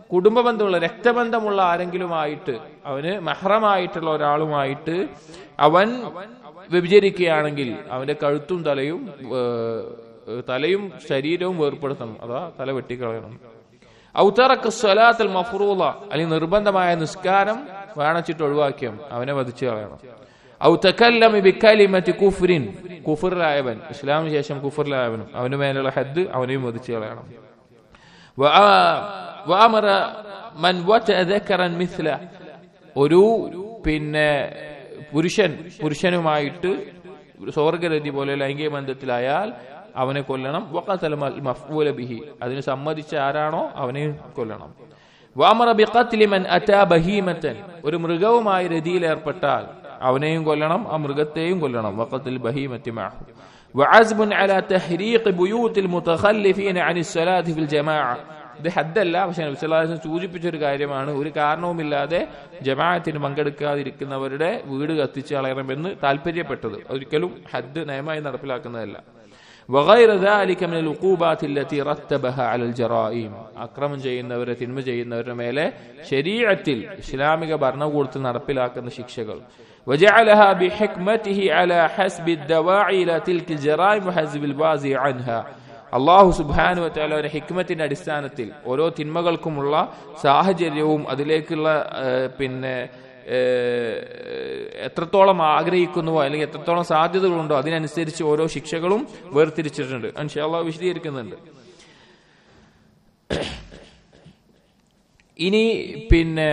കുടുംബ ബന്ധമുള്ള രക്തബന്ധമുള്ള ആരെങ്കിലുമായിട്ട് അവന് മഹ്റമായിട്ടുള്ള ഒരാളുമായിട്ട് അവൻ വ്യഭിചരിക്കുകയാണെങ്കിൽ അവന്റെ കഴുത്തും തലയും ഏഹ്, തലയും ശരീരവും വേർപ്പെടുത്തണം അതാ തല വെട്ടിക്കളയണം ഔത്തറക്ക് സ്വലാത്തൽ മഫ്റൂള അല്ലെങ്കിൽ നിർബന്ധമായ നിസ്കാരം വേണച്ചിട്ട് ഒഴിവാക്കിയം അവനെ വധിച്ചു കളയണം ഔ തക്കല്ലമി ബിക്കലിമത്തി കുഫ്രിൻ കുഫറിലായവൻ ഇസ്ലാമിന് ശേഷം കുഫറിലായവനും അവന് മേലുള്ള ഹദ് അവനെയും വധിച്ചു കളയണം വഅ- വഅമറ മൻ വതഅ ദക്കറൻ മിസ്ല ഒരു പിന്നെ പുരുഷൻ പുരുഷനുമായിട്ട് സ്വർഗരതി പോലെ ലൈംഗിക ബന്ധത്തിലായാൽ അവനെ കൊല്ലണം വഖതല മൽ മഫ്ഊല ബിഹി അതിന് സമ്മതിച്ച ആരാണോ അവനെ കൊല്ലണം വാമറ ബിഖത്ലി മൻ അതാ ബഹീമത്തൻ ഒരു മൃഗവുമായി രതിയിൽ ഏർപ്പെട്ടാൽ അവനെയും കൊല്ലണം ആ മൃഗത്തെയും കൊല്ലണം വഖത്തിൽ ബഹീമത്തി മാഹു وعزم على تحريق بيوت المتخلفين عن الصلاة في الجماعة ഇത് ഹദ്ദല്ല പക്ഷെ നബി സല്ലല്ലാഹു അലൈഹി വസല്ലം സൂചിപ്പിച്ച ഒരു കാര്യമാണ് ഒരു കാരണവുമില്ലാതെ ജമാഅത്തിന് പങ്കെടുക്കാതിരിക്കുന്നവരുടെ വീട് കത്തിച്ച് കളയണമെന്ന് താല്പര്യപ്പെട്ടത് ഒരിക്കലും ഹദ് നയമായി നടപ്പിലാക്കുന്നതല്ല وغير ذلك من العقوبات التي رتبها على الجرائم അക്രമം ചെയ്യുന്നവരെ തിന്മ ചെയ്യുന്നവരുടെ മേലെ ശരീഅത്തിൽ ഇസ്ലാമിക ഭരണകൂടത്തിൽ നടപ്പിലാക്കുന്ന ശിക്ഷകൾ وجعلها بحكمته على حسب الدواعي الى تلك الجرائم وحزب البازي عنها അള്ളാഹു സുബാനു വറ്റാലവരുടെ ഹിക്മത്തിന്റെ അടിസ്ഥാനത്തിൽ ഓരോ തിന്മകൾക്കുമുള്ള സാഹചര്യവും അതിലേക്കുള്ള ഏഹ്, പിന്നെ ഏഹ്, എത്രത്തോളം ആഗ്രഹിക്കുന്നുവോ അല്ലെങ്കിൽ എത്രത്തോളം സാധ്യതകളുണ്ടോ അതിനനുസരിച്ച് ഓരോ ശിക്ഷകളും വേർതിരിച്ചിട്ടുണ്ട് അൻഷാള്ള വിശദീകരിക്കുന്നുണ്ട് ഇനി പിന്നെ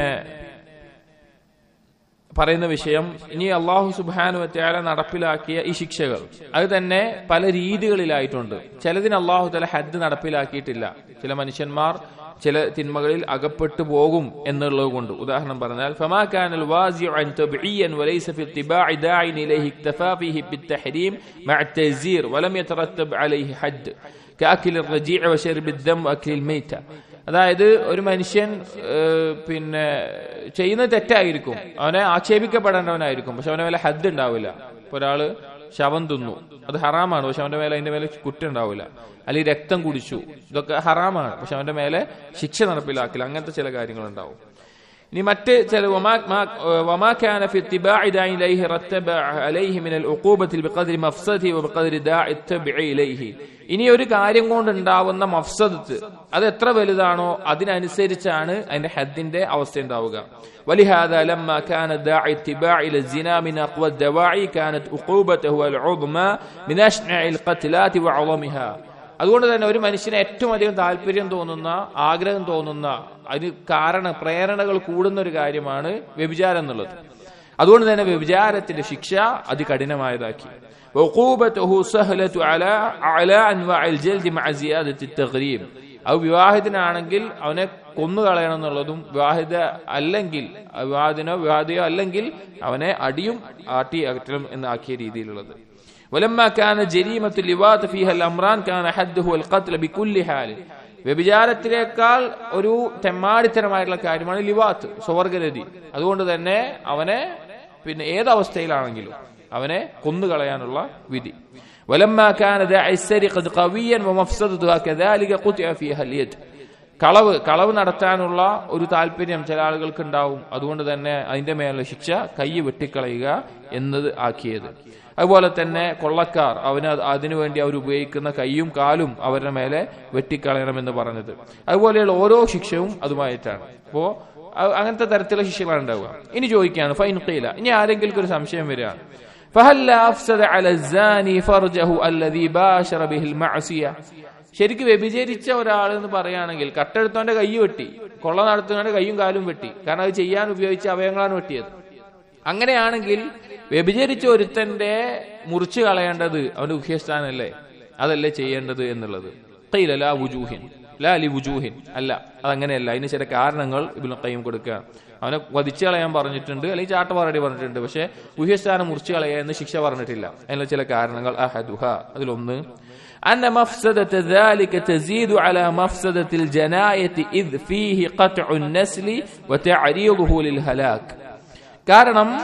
പറയുന്ന വിഷയം ഇനി അള്ളാഹു സുബാനു വത്യാല നടപ്പിലാക്കിയ ഈ ശിക്ഷകൾ അത് തന്നെ പല രീതികളിലായിട്ടുണ്ട് ചിലതിന് അള്ളാഹു തല ഹദ് നടപ്പിലാക്കിയിട്ടില്ല ചില മനുഷ്യന്മാർ ചില തിന്മകളിൽ അകപ്പെട്ടു പോകും എന്നുള്ളത് കൊണ്ട് ഉദാഹരണം പറഞ്ഞാൽ فما كان الوازع عن تبعيا وليس في اتباع داع اليه اكتفى فيه بالتحريم مع التيزير ولم يترتب عليه حد كأكل الرجيع وشرب الدم وأكل الميتة അതായത് ഒരു മനുഷ്യൻ ഏഹ്, പിന്നെ ചെയ്യുന്ന തെറ്റായിരിക്കും അവനെ ആക്ഷേപിക്കപ്പെടേണ്ടവനായിരിക്കും പക്ഷെ അവന്റെ മേലെ ഹദ് ഉണ്ടാവില്ല ഇപ്പൊ ഒരാള് ശവം തിന്നു അത് ഹറാമാണ് പക്ഷെ അവന്റെ മേലെ അതിന്റെ മേലെ കുറ്റം ഉണ്ടാവില്ല അല്ലെങ്കിൽ രക്തം കുടിച്ചു ഇതൊക്കെ ഹറാമാണ് പക്ഷെ അവന്റെ മേലെ ശിക്ഷ നടപ്പിലാക്കില്ല അങ്ങനത്തെ ചില കാര്യങ്ങൾ ഉണ്ടാവും ഇനി മറ്റ് ചില وما- ما- وما كان في اتباع داعي اليه رتب عليه من العقوبة بقدر مفسده وبقدر داعي التبع اليه ഇനി ഒരു കാര്യം കൊണ്ടുണ്ടാവുന്ന മഫ്സദത്ത് അത് എത്ര വലുതാണോ അതിനനുസരിച്ചാണ് അതിന്റെ ഹദ്ദിന്റെ അവസ്ഥ ഉണ്ടാവുക ولهذا لما كان داعي اتباع الى الزنا من اقوى الدواعي كانت عقوبته العظمى من اشنع القتلات وعظمها അതുകൊണ്ട് തന്നെ ഒരു മനുഷ്യന് ഏറ്റവും അധികം താല്പര്യം തോന്നുന്ന ആഗ്രഹം തോന്നുന്ന അതിന് കാരണ പ്രേരണകൾ കൂടുന്ന ഒരു കാര്യമാണ് വ്യഭിചാരം എന്നുള്ളത് അതുകൊണ്ട് തന്നെ വ്യഭിചാരത്തിന്റെ ശിക്ഷ അതികഠിനമായതാക്കി وعقوبته سهلة على أعلى أنواع الجلد مع زيادة التغريب അത് വിവാഹിതനാണെങ്കിൽ അവനെ കൊന്നു കളയണം എന്നുള്ളതും വിവാഹിത അല്ലെങ്കിൽ വിവാഹിതനോ വിവാഹിതയോ അല്ലെങ്കിൽ അവനെ അടിയും ആട്ടി അകറ്റലും എന്നാക്കിയ രീതിയിലുള്ളത് ولما كان جريمة اللواط فيها الأمران كان حده القتل بكل حال വ്യഭിചാരത്തിനേക്കാൾ ഒരു തെമ്മാടിത്തരമായിട്ടുള്ള കാര്യമാണ് ലിവാത്ത് സ്വർഗരതി അതുകൊണ്ട് തന്നെ അവനെ പിന്നെ ഏതവസ്ഥയിലാണെങ്കിലും അവനെ കൊന്നുകളയാനുള്ള വിധി ولما كان داعي السرقة قويا ومفسدتها كذلك قطع فيها اليد കളവ് കളവ് നടത്താനുള്ള ഒരു താല്പര്യം ചില ആളുകൾക്ക് ഉണ്ടാവും അതുകൊണ്ട് തന്നെ അതിന്റെ മേലുള്ള ശിക്ഷ കൈ വെട്ടിക്കളയുക എന്നത് ആക്കിയത് അതുപോലെ തന്നെ കൊള്ളക്കാർ അവന് അത് അതിനുവേണ്ടി അവർ ഉപയോഗിക്കുന്ന കൈയും കാലും അവരുടെ മേലെ വെട്ടിക്കളയണമെന്ന് പറഞ്ഞത് അതുപോലെയുള്ള ഓരോ ശിക്ഷയും അതുമായിട്ടാണ് അപ്പോ അ- അങ്ങനത്തെ തരത്തിലുള്ള ശിക്ഷകളാണ് ഉണ്ടാവുക ഇനി ചോദിക്കുകയാണ് ഫൈൻ ഖീല ഇനി ആരെങ്കിലും ഒരു സംശയം വരികയാണ് فهل أفسد على الزاني فرجه الذي باشر به المعصية ശരിക്ക് വ്യഭിചരിച്ച ഒരാൾ എന്ന് പറയുകയാണെങ്കിൽ കട്ടെടുത്തോന്റെ കൈ വെട്ടി കൊള്ള നടത്തുന്നവന്റെ കൈയും കാലും വെട്ടി കാരണം അത് ചെയ്യാൻ ഉപയോഗിച്ച അവയവങ്ങളാണ് വെട്ടിയത് അങ്ങനെയാണെങ്കിൽ വ്യഭിചരിച്ച ഒരുത്തന്റെ മുറിച്ചു കളയേണ്ടത് അവന്റെ ഉഹ്യസ്ഥാനല്ലേ അതല്ലേ ചെയ്യേണ്ടത് എന്നുള്ളത് ഖീല ലാ വുജൂഹിൻ ലാ ലി വുജൂഹിൻ അല്ല അതങ്ങനെയല്ല അതിന് ചില കാരണങ്ങൾ ഇബിൻ കയ്യും കൊടുക്കുക അവനെ വധിച്ചു കളയാൻ പറഞ്ഞിട്ടുണ്ട് അല്ലെങ്കിൽ ചാട്ടപാറടി പറഞ്ഞിട്ടുണ്ട് പക്ഷെ ഉഹ്യസ്ഥാനം മുറിച്ചു കളയുക എന്ന് ശിക്ഷ പറഞ്ഞിട്ടില്ല അതിനുള്ള ചില കാരണങ്ങൾ അഹദുഹ അതിലൊന്ന് أن مفسدة ذلك تزيد على مفسدة الجناية إذ فيه قطع النسل وتعريضه للهلاك കാരണം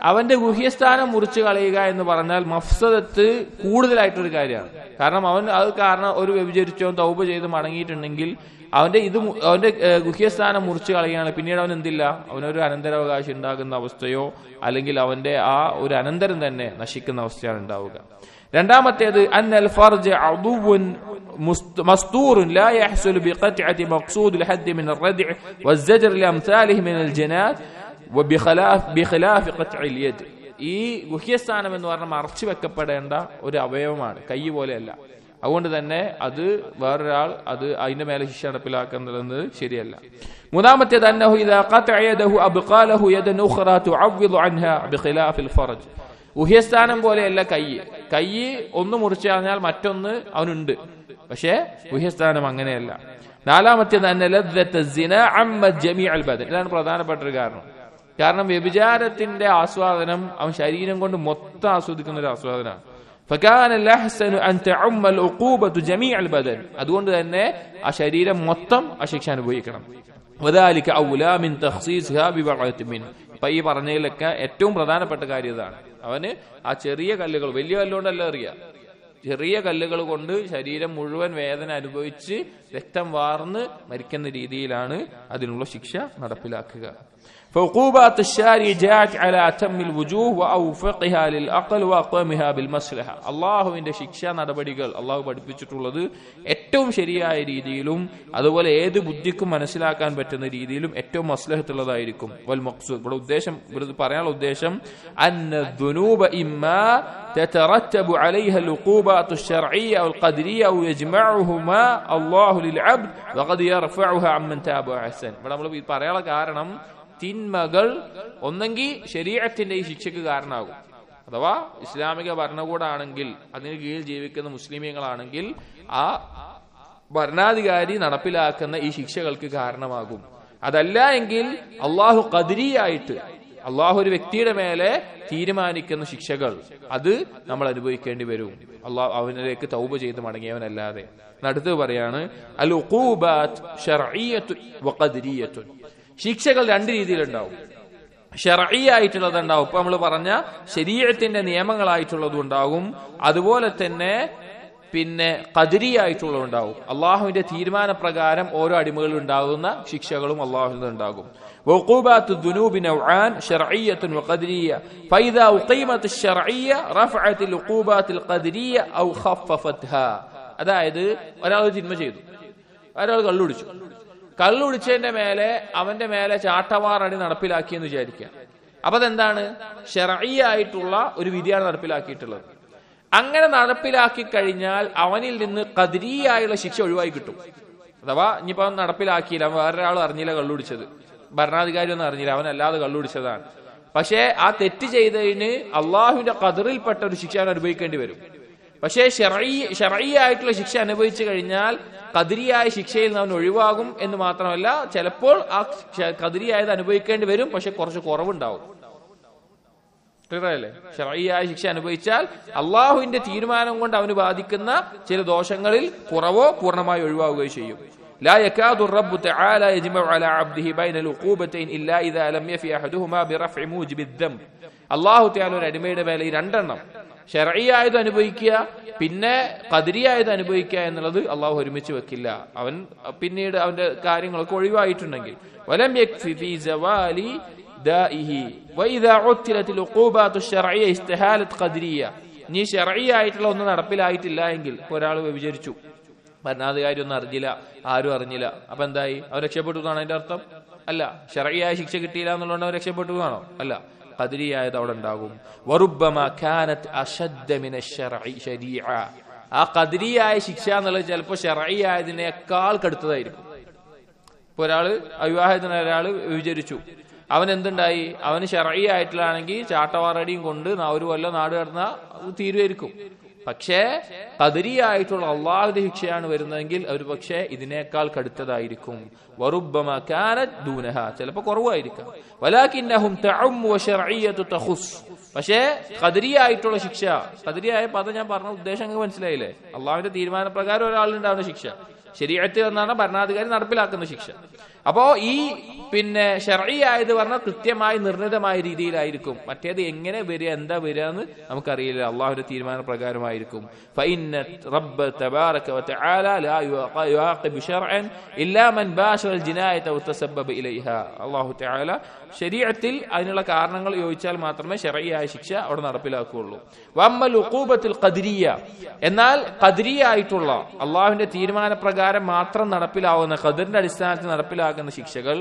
അവന്റെ ഗുഹ്യസ്ഥാനം മുറിച്ചു കളയുക എന്ന് പറഞ്ഞാൽ മഫ്സദത്ത് കൂടുതലായിട്ടൊരു കാര്യമാണ് കാരണം അവൻ അത് കാരണം ഒരു വ്യഭിചരിച്ചോ തൗബ ചെയ്ത് മടങ്ങിയിട്ടുണ്ടെങ്കിൽ അവന്റെ ഇത് മു- അവന്റെ ഏഹ്, ഗുഹ്യസ്ഥാനം മുറിച്ചു കളയുകയാണ് പിന്നീട് അവൻ എന്തില്ല അവനൊരു അനന്തരാവകാശം ഉണ്ടാകുന്ന അവസ്ഥയോ അല്ലെങ്കിൽ അവന്റെ ആ ഒരു അനന്തരം തന്നെ നശിക്കുന്ന അവസ്ഥയാണ് ഉണ്ടാവുക രണ്ടാമത്തേത് അന്നൽ ഫർജ് അദുവുൻ مست- مستور لا يحصل بقطعة مقصود الحد من الردع والزجر لأمثاله من الجنات وبخلاف بخلاف قطع اليد ഈ ഗുഹ്യസ്ഥാനം എന്ന് പറഞ്ഞാൽ മറച്ചു വെക്കപ്പെടേണ്ട ഒരു അവയവമാണ് കൈ പോലെയല്ല അതുകൊണ്ട് തന്നെ അത് വേറൊരാൾ അത് അതിന്റെ മേലെ ശിക്ഷ നടപ്പിലാക്കുന്നത് ശരിയല്ല മൂന്നാമത്തേത് അന്നഹു ഇദാ ഖതഅ യദഹു അബ്ഖാലഹു യദൻ ഉഖറ തുഅവ്വിദു അൻഹാ ബിഖിലാഫിൽ ഫർജ് ഗുഹ്യസ്ഥാനം പോലെയല്ല കൈ കൈ ഒന്ന് മുറിച്ചു കളഞ്ഞാൽ മറ്റൊന്ന് അവനുണ്ട് പക്ഷേ ഗുഹ്യസ്ഥാനം അങ്ങനെയല്ല നാലാമത്തേത് അന്ന ലദ്ദത്ത സിന അമ്മ ജമീഅൽ ബദൻ ഇതാണ് പ്രധാനപ്പെട്ട ഒരു കാരണം കാരണം വ്യഭിചാരത്തിന്റെ ആസ്വാദനം അവൻ ശരീരം കൊണ്ട് മൊത്തം ആസ്വദിക്കുന്ന ഒരു ആസ്വാദനമാണ് فكان الأحسن أن تعم العقوبة جميع البدن അതുകൊണ്ട് തന്നെ ആ ശരീരം മൊത്തം ആ ശിക്ഷ അനുഭവിക്കണം وذلك أولى من تخصيصها ببضعة منه ഇപ്പൊ ഈ പറഞ്ഞതിലൊക്കെ ഏറ്റവും പ്രധാനപ്പെട്ട കാര്യം ഇതാണ് അവന് ആ ചെറിയ കല്ലുകൾ വലിയ കല്ലുകൊണ്ടല്ല അറിയാം ചെറിയ കല്ലുകൾ കൊണ്ട് ശരീരം മുഴുവൻ വേദന അനുഭവിച്ച് രക്തം വാർന്ന് മരിക്കുന്ന രീതിയിലാണ് അതിനുള്ള ശിക്ഷ നടപ്പിലാക്കുക فعقوبات الشارع جاءت على أتم الوجوه وأوفقها للأقل وأقومها بالمصلحة അള്ളാഹുവിന്റെ ശിക്ഷാ നടപടികൾ അള്ളാഹു പഠിപ്പിച്ചിട്ടുള്ളത് ഏറ്റവും ശരിയായ രീതിയിലും അതുപോലെ ഏത് ബുദ്ധിക്കും മനസ്സിലാക്കാൻ പറ്റുന്ന രീതിയിലും ഏറ്റവും മസ്ലഹത്തുള്ളതായിരിക്കും വൽ മഖ്സൂദ് ഇവിടെ ഉദ്ദേശം ഇവിടെ പറയാനുള്ള ഉദ്ദേശം അന്ന الذنوب إما تترتب عليها العقوبات الشرعية أو القدرية أو يجمعهما الله للعبد وقد يرفعها عمن تاب وأحسن ഇവിടെ നമ്മൾ ഈ പറയാനുള്ള കാരണം തിന്മകൾ ഒന്നെങ്കിൽ ശരീരത്തിന്റെ ഈ ശിക്ഷയ്ക്ക് കാരണമാകും അഥവാ ഇസ്ലാമിക ഭരണകൂടമാണെങ്കിൽ അതിന് കീഴിൽ ജീവിക്കുന്ന മുസ്ലിമീങ്ങളാണെങ്കിൽ ആ ഭരണാധികാരി നടപ്പിലാക്കുന്ന ഈ ശിക്ഷകൾക്ക് കാരണമാകും അതല്ല എങ്കിൽ അള്ളാഹു കതിരിയായിട്ട് അള്ളാഹു ഒരു വ്യക്തിയുടെ മേലെ തീരുമാനിക്കുന്ന ശിക്ഷകൾ അത് നമ്മൾ അനുഭവിക്കേണ്ടി വരും അള്ളാഹു അവനിലേക്ക് തൗബ ചെയ്ത് മടങ്ങിയവനല്ലാതെ അടുത്ത് പറയാണ് അൽ ഉഖൂബാത്ത് ശർഈയത്തുൻ വഖദരിയത്തുൻ ശിക്ഷകൾ രണ്ട് രീതിയിലുണ്ടാവും ഷെറീയായിട്ടുള്ളത് ഉണ്ടാവും ഇപ്പൊ നമ്മൾ പറഞ്ഞ ശരീരത്തിന്റെ നിയമങ്ങളായിട്ടുള്ളതും ഉണ്ടാകും അതുപോലെ തന്നെ പിന്നെ കതിരിയായിട്ടുള്ളത് ഉണ്ടാവും അള്ളാഹുവിന്റെ തീരുമാനപ്രകാരം ഓരോ അടിമകളിൽ ഉണ്ടാകുന്ന ശിക്ഷകളും അള്ളാഹുവിൽ നിന്ന് ഉണ്ടാകും وعقوبات الذنوب نوعان شرعية وقدرية فإذا أقيمت الشرعية رفعت العقوبات القدرية أو خففتها അതായത് ഒരാൾ തിന്മ ചെയ്തു ഒരാൾ കള്ളുടിച്ചു കള്ളുടിച്ചതിന്റെ മേലെ അവന്റെ മേലെ ചാട്ടവാറടി നടപ്പിലാക്കി എന്ന് വിചാരിക്കുക അപ്പൊ അതെന്താണ് ഷെറയായിട്ടുള്ള ഒരു വിധിയാണ് നടപ്പിലാക്കിയിട്ടുള്ളത് അങ്ങനെ നടപ്പിലാക്കി കഴിഞ്ഞാൽ അവനിൽ നിന്ന് കതിരിയായുള്ള ശിക്ഷ ഒഴിവായി കിട്ടും അഥവാ ഇനിയിപ്പോ അവൻ നടപ്പിലാക്കിയില്ല അവൻ വേറൊരാൾ അറിഞ്ഞില്ല കള്ളുടിച്ചത് ഭരണാധികാരി ഒന്നും അറിഞ്ഞില്ല അവൻ അല്ലാതെ കള്ളുടിച്ചതാണ് പക്ഷേ ആ തെറ്റ് ചെയ്തതിന് അള്ളാഹുവിന്റെ കതിറിൽപ്പെട്ട ഒരു ശിക്ഷ അവൻ അനുഭവിക്കേണ്ടി വരും പക്ഷേ ഷെറയായിട്ടുള്ള ശിക്ഷ അനുഭവിച്ചു കഴിഞ്ഞാൽ കതിരിയായ ശിക്ഷയിൽ നിന്ന് അവൻ ഒഴിവാകും എന്ന് മാത്രമല്ല ചിലപ്പോൾ ആ കതിരിയായത് അനുഭവിക്കേണ്ടി വരും പക്ഷെ കുറച്ച് കുറവുണ്ടാവും ക്ലിയറല്ലേ ഷെറയായ ശിക്ഷ അനുഭവിച്ചാൽ അള്ളാഹുവിന്റെ തീരുമാനം കൊണ്ട് അവന് ബാധിക്കുന്ന ചില ദോഷങ്ങളിൽ കുറവോ പൂർണ്ണമായി ഒഴിവാകുകയോ ചെയ്യും لا يكاد الرب تعالى يجمع على عبده بين العقوبتين إلا إذا لم يفي أحدهما برفع موجب الذنب അള്ളാഹു ത്യാല ഒരു അടിമയുടെ മേലെ ഈ രണ്ടെണ്ണം ഷെറയായത് അനുഭവിക്കുക പിന്നെ കതിരിയായത് അനുഭവിക്കുക എന്നുള്ളത് അള്ളാഹു ഒരുമിച്ച് വെക്കില്ല അവൻ പിന്നീട് അവന്റെ കാര്യങ്ങളൊക്കെ ഒഴിവായിട്ടുണ്ടെങ്കിൽ വലം യക്ഫി ഫീ സവാലി ദാഇഹി വഇദാ ഉത്തിലത്തിൽ ഉഖൂബാത്തു ശർഇയ്യ ഇസ്തിഹാലത്ത് ഖദ്രിയ്യ നീ ശർഇയ്യായിട്ടുള്ള ഒന്നും നടപ്പിലായിട്ടില്ല എങ്കിൽ ഒരാൾ വ്യഭിചരിച്ചു ഭരണാധികാരി ഒന്നും അറിഞ്ഞില്ല ആരും അറിഞ്ഞില്ല അപ്പൊ എന്തായി അവൻ രക്ഷപ്പെട്ടു എന്നാണ് അതിന്റെ അർത്ഥം അല്ല ശർഇയായ ശിക്ഷ കിട്ടിയില്ല എന്നുള്ളത് അവൻ രക്ഷപ്പെട്ടു എന്നാണോ അല്ല കതിരിയായത് അവിടെ ഉണ്ടാകും ആ കതിരിയായ ശിക്ഷ എന്നുള്ളത് ചിലപ്പോൾ ഷെറയായതിനേക്കാൾ കടുത്തതായിരിക്കും ഇപ്പൊ ഒരാള് അവിവാഹത്തിന് ഒരാള് വിചരിച്ചു അവൻ എന്തുണ്ടായി അവന് ഷെറയായിട്ടുള്ളാണെങ്കിൽ ചാട്ടവാറടിയും കൊണ്ട് ഒരു കൊല്ലം നാട് കടന്ന തീരുമായിരിക്കും പക്ഷേ കതിരിയായിട്ടുള്ള അള്ളാഹുന്റെ ശിക്ഷയാണ് വരുന്നതെങ്കിൽ ഒരു പക്ഷേ ഇതിനേക്കാൾ കടുത്തതായിരിക്കും ദൂനഹ ചിലപ്പോ കുറവായിരിക്കാം വലാക്കിന്നഹും പക്ഷേ കതിരിയായിട്ടുള്ള ശിക്ഷ കതിരിയായ പദം ഞാൻ പറഞ്ഞ ഉദ്ദേശം അങ്ങ് മനസ്സിലായില്ലേ അള്ളാഹുവിന്റെ തീരുമാനപ്രകാരം ഒരാളുണ്ടാവുന്ന ശിക്ഷ ശരീരത്തിൽ എന്നാണ് ഭരണാധികാരി നടപ്പിലാക്കുന്ന ശിക്ഷ അപ്പോ ഈ പിന്നെ ഷെറീ ആയത് പറഞ്ഞാൽ കൃത്യമായി നിർണിതമായ രീതിയിലായിരിക്കും മറ്റേത് എങ്ങനെ വരിക എന്താ വരിക എന്ന് നമുക്കറിയില്ല അള്ളാഹുന്റെ തീരുമാന പ്രകാരമായിരിക്കും فإن رب تبارك وتعالى لا يعاقب شرعا إلا من باشر الجناية وتسبب إليها الله تعالى ശരീരത്തിൽ അതിനുള്ള കാരണങ്ങൾ യോജിച്ചാൽ മാത്രമേ ശരയായ ശിക്ഷ അവിടെ നടപ്പിലാക്കുകയുള്ളൂ വമ്മൽ ഉക്കൂബത്തിൽ കദിരിയ എന്നാൽ കദിരിയ ആയിട്ടുള്ള അള്ളാഹുവിന്റെ തീരുമാനപ്രകാരം മാത്രം നടപ്പിലാവുന്ന ഖദറിന്റെ അടിസ്ഥാനത്തിൽ നടപ്പിലാക്കുന്ന ശിക്ഷകൾ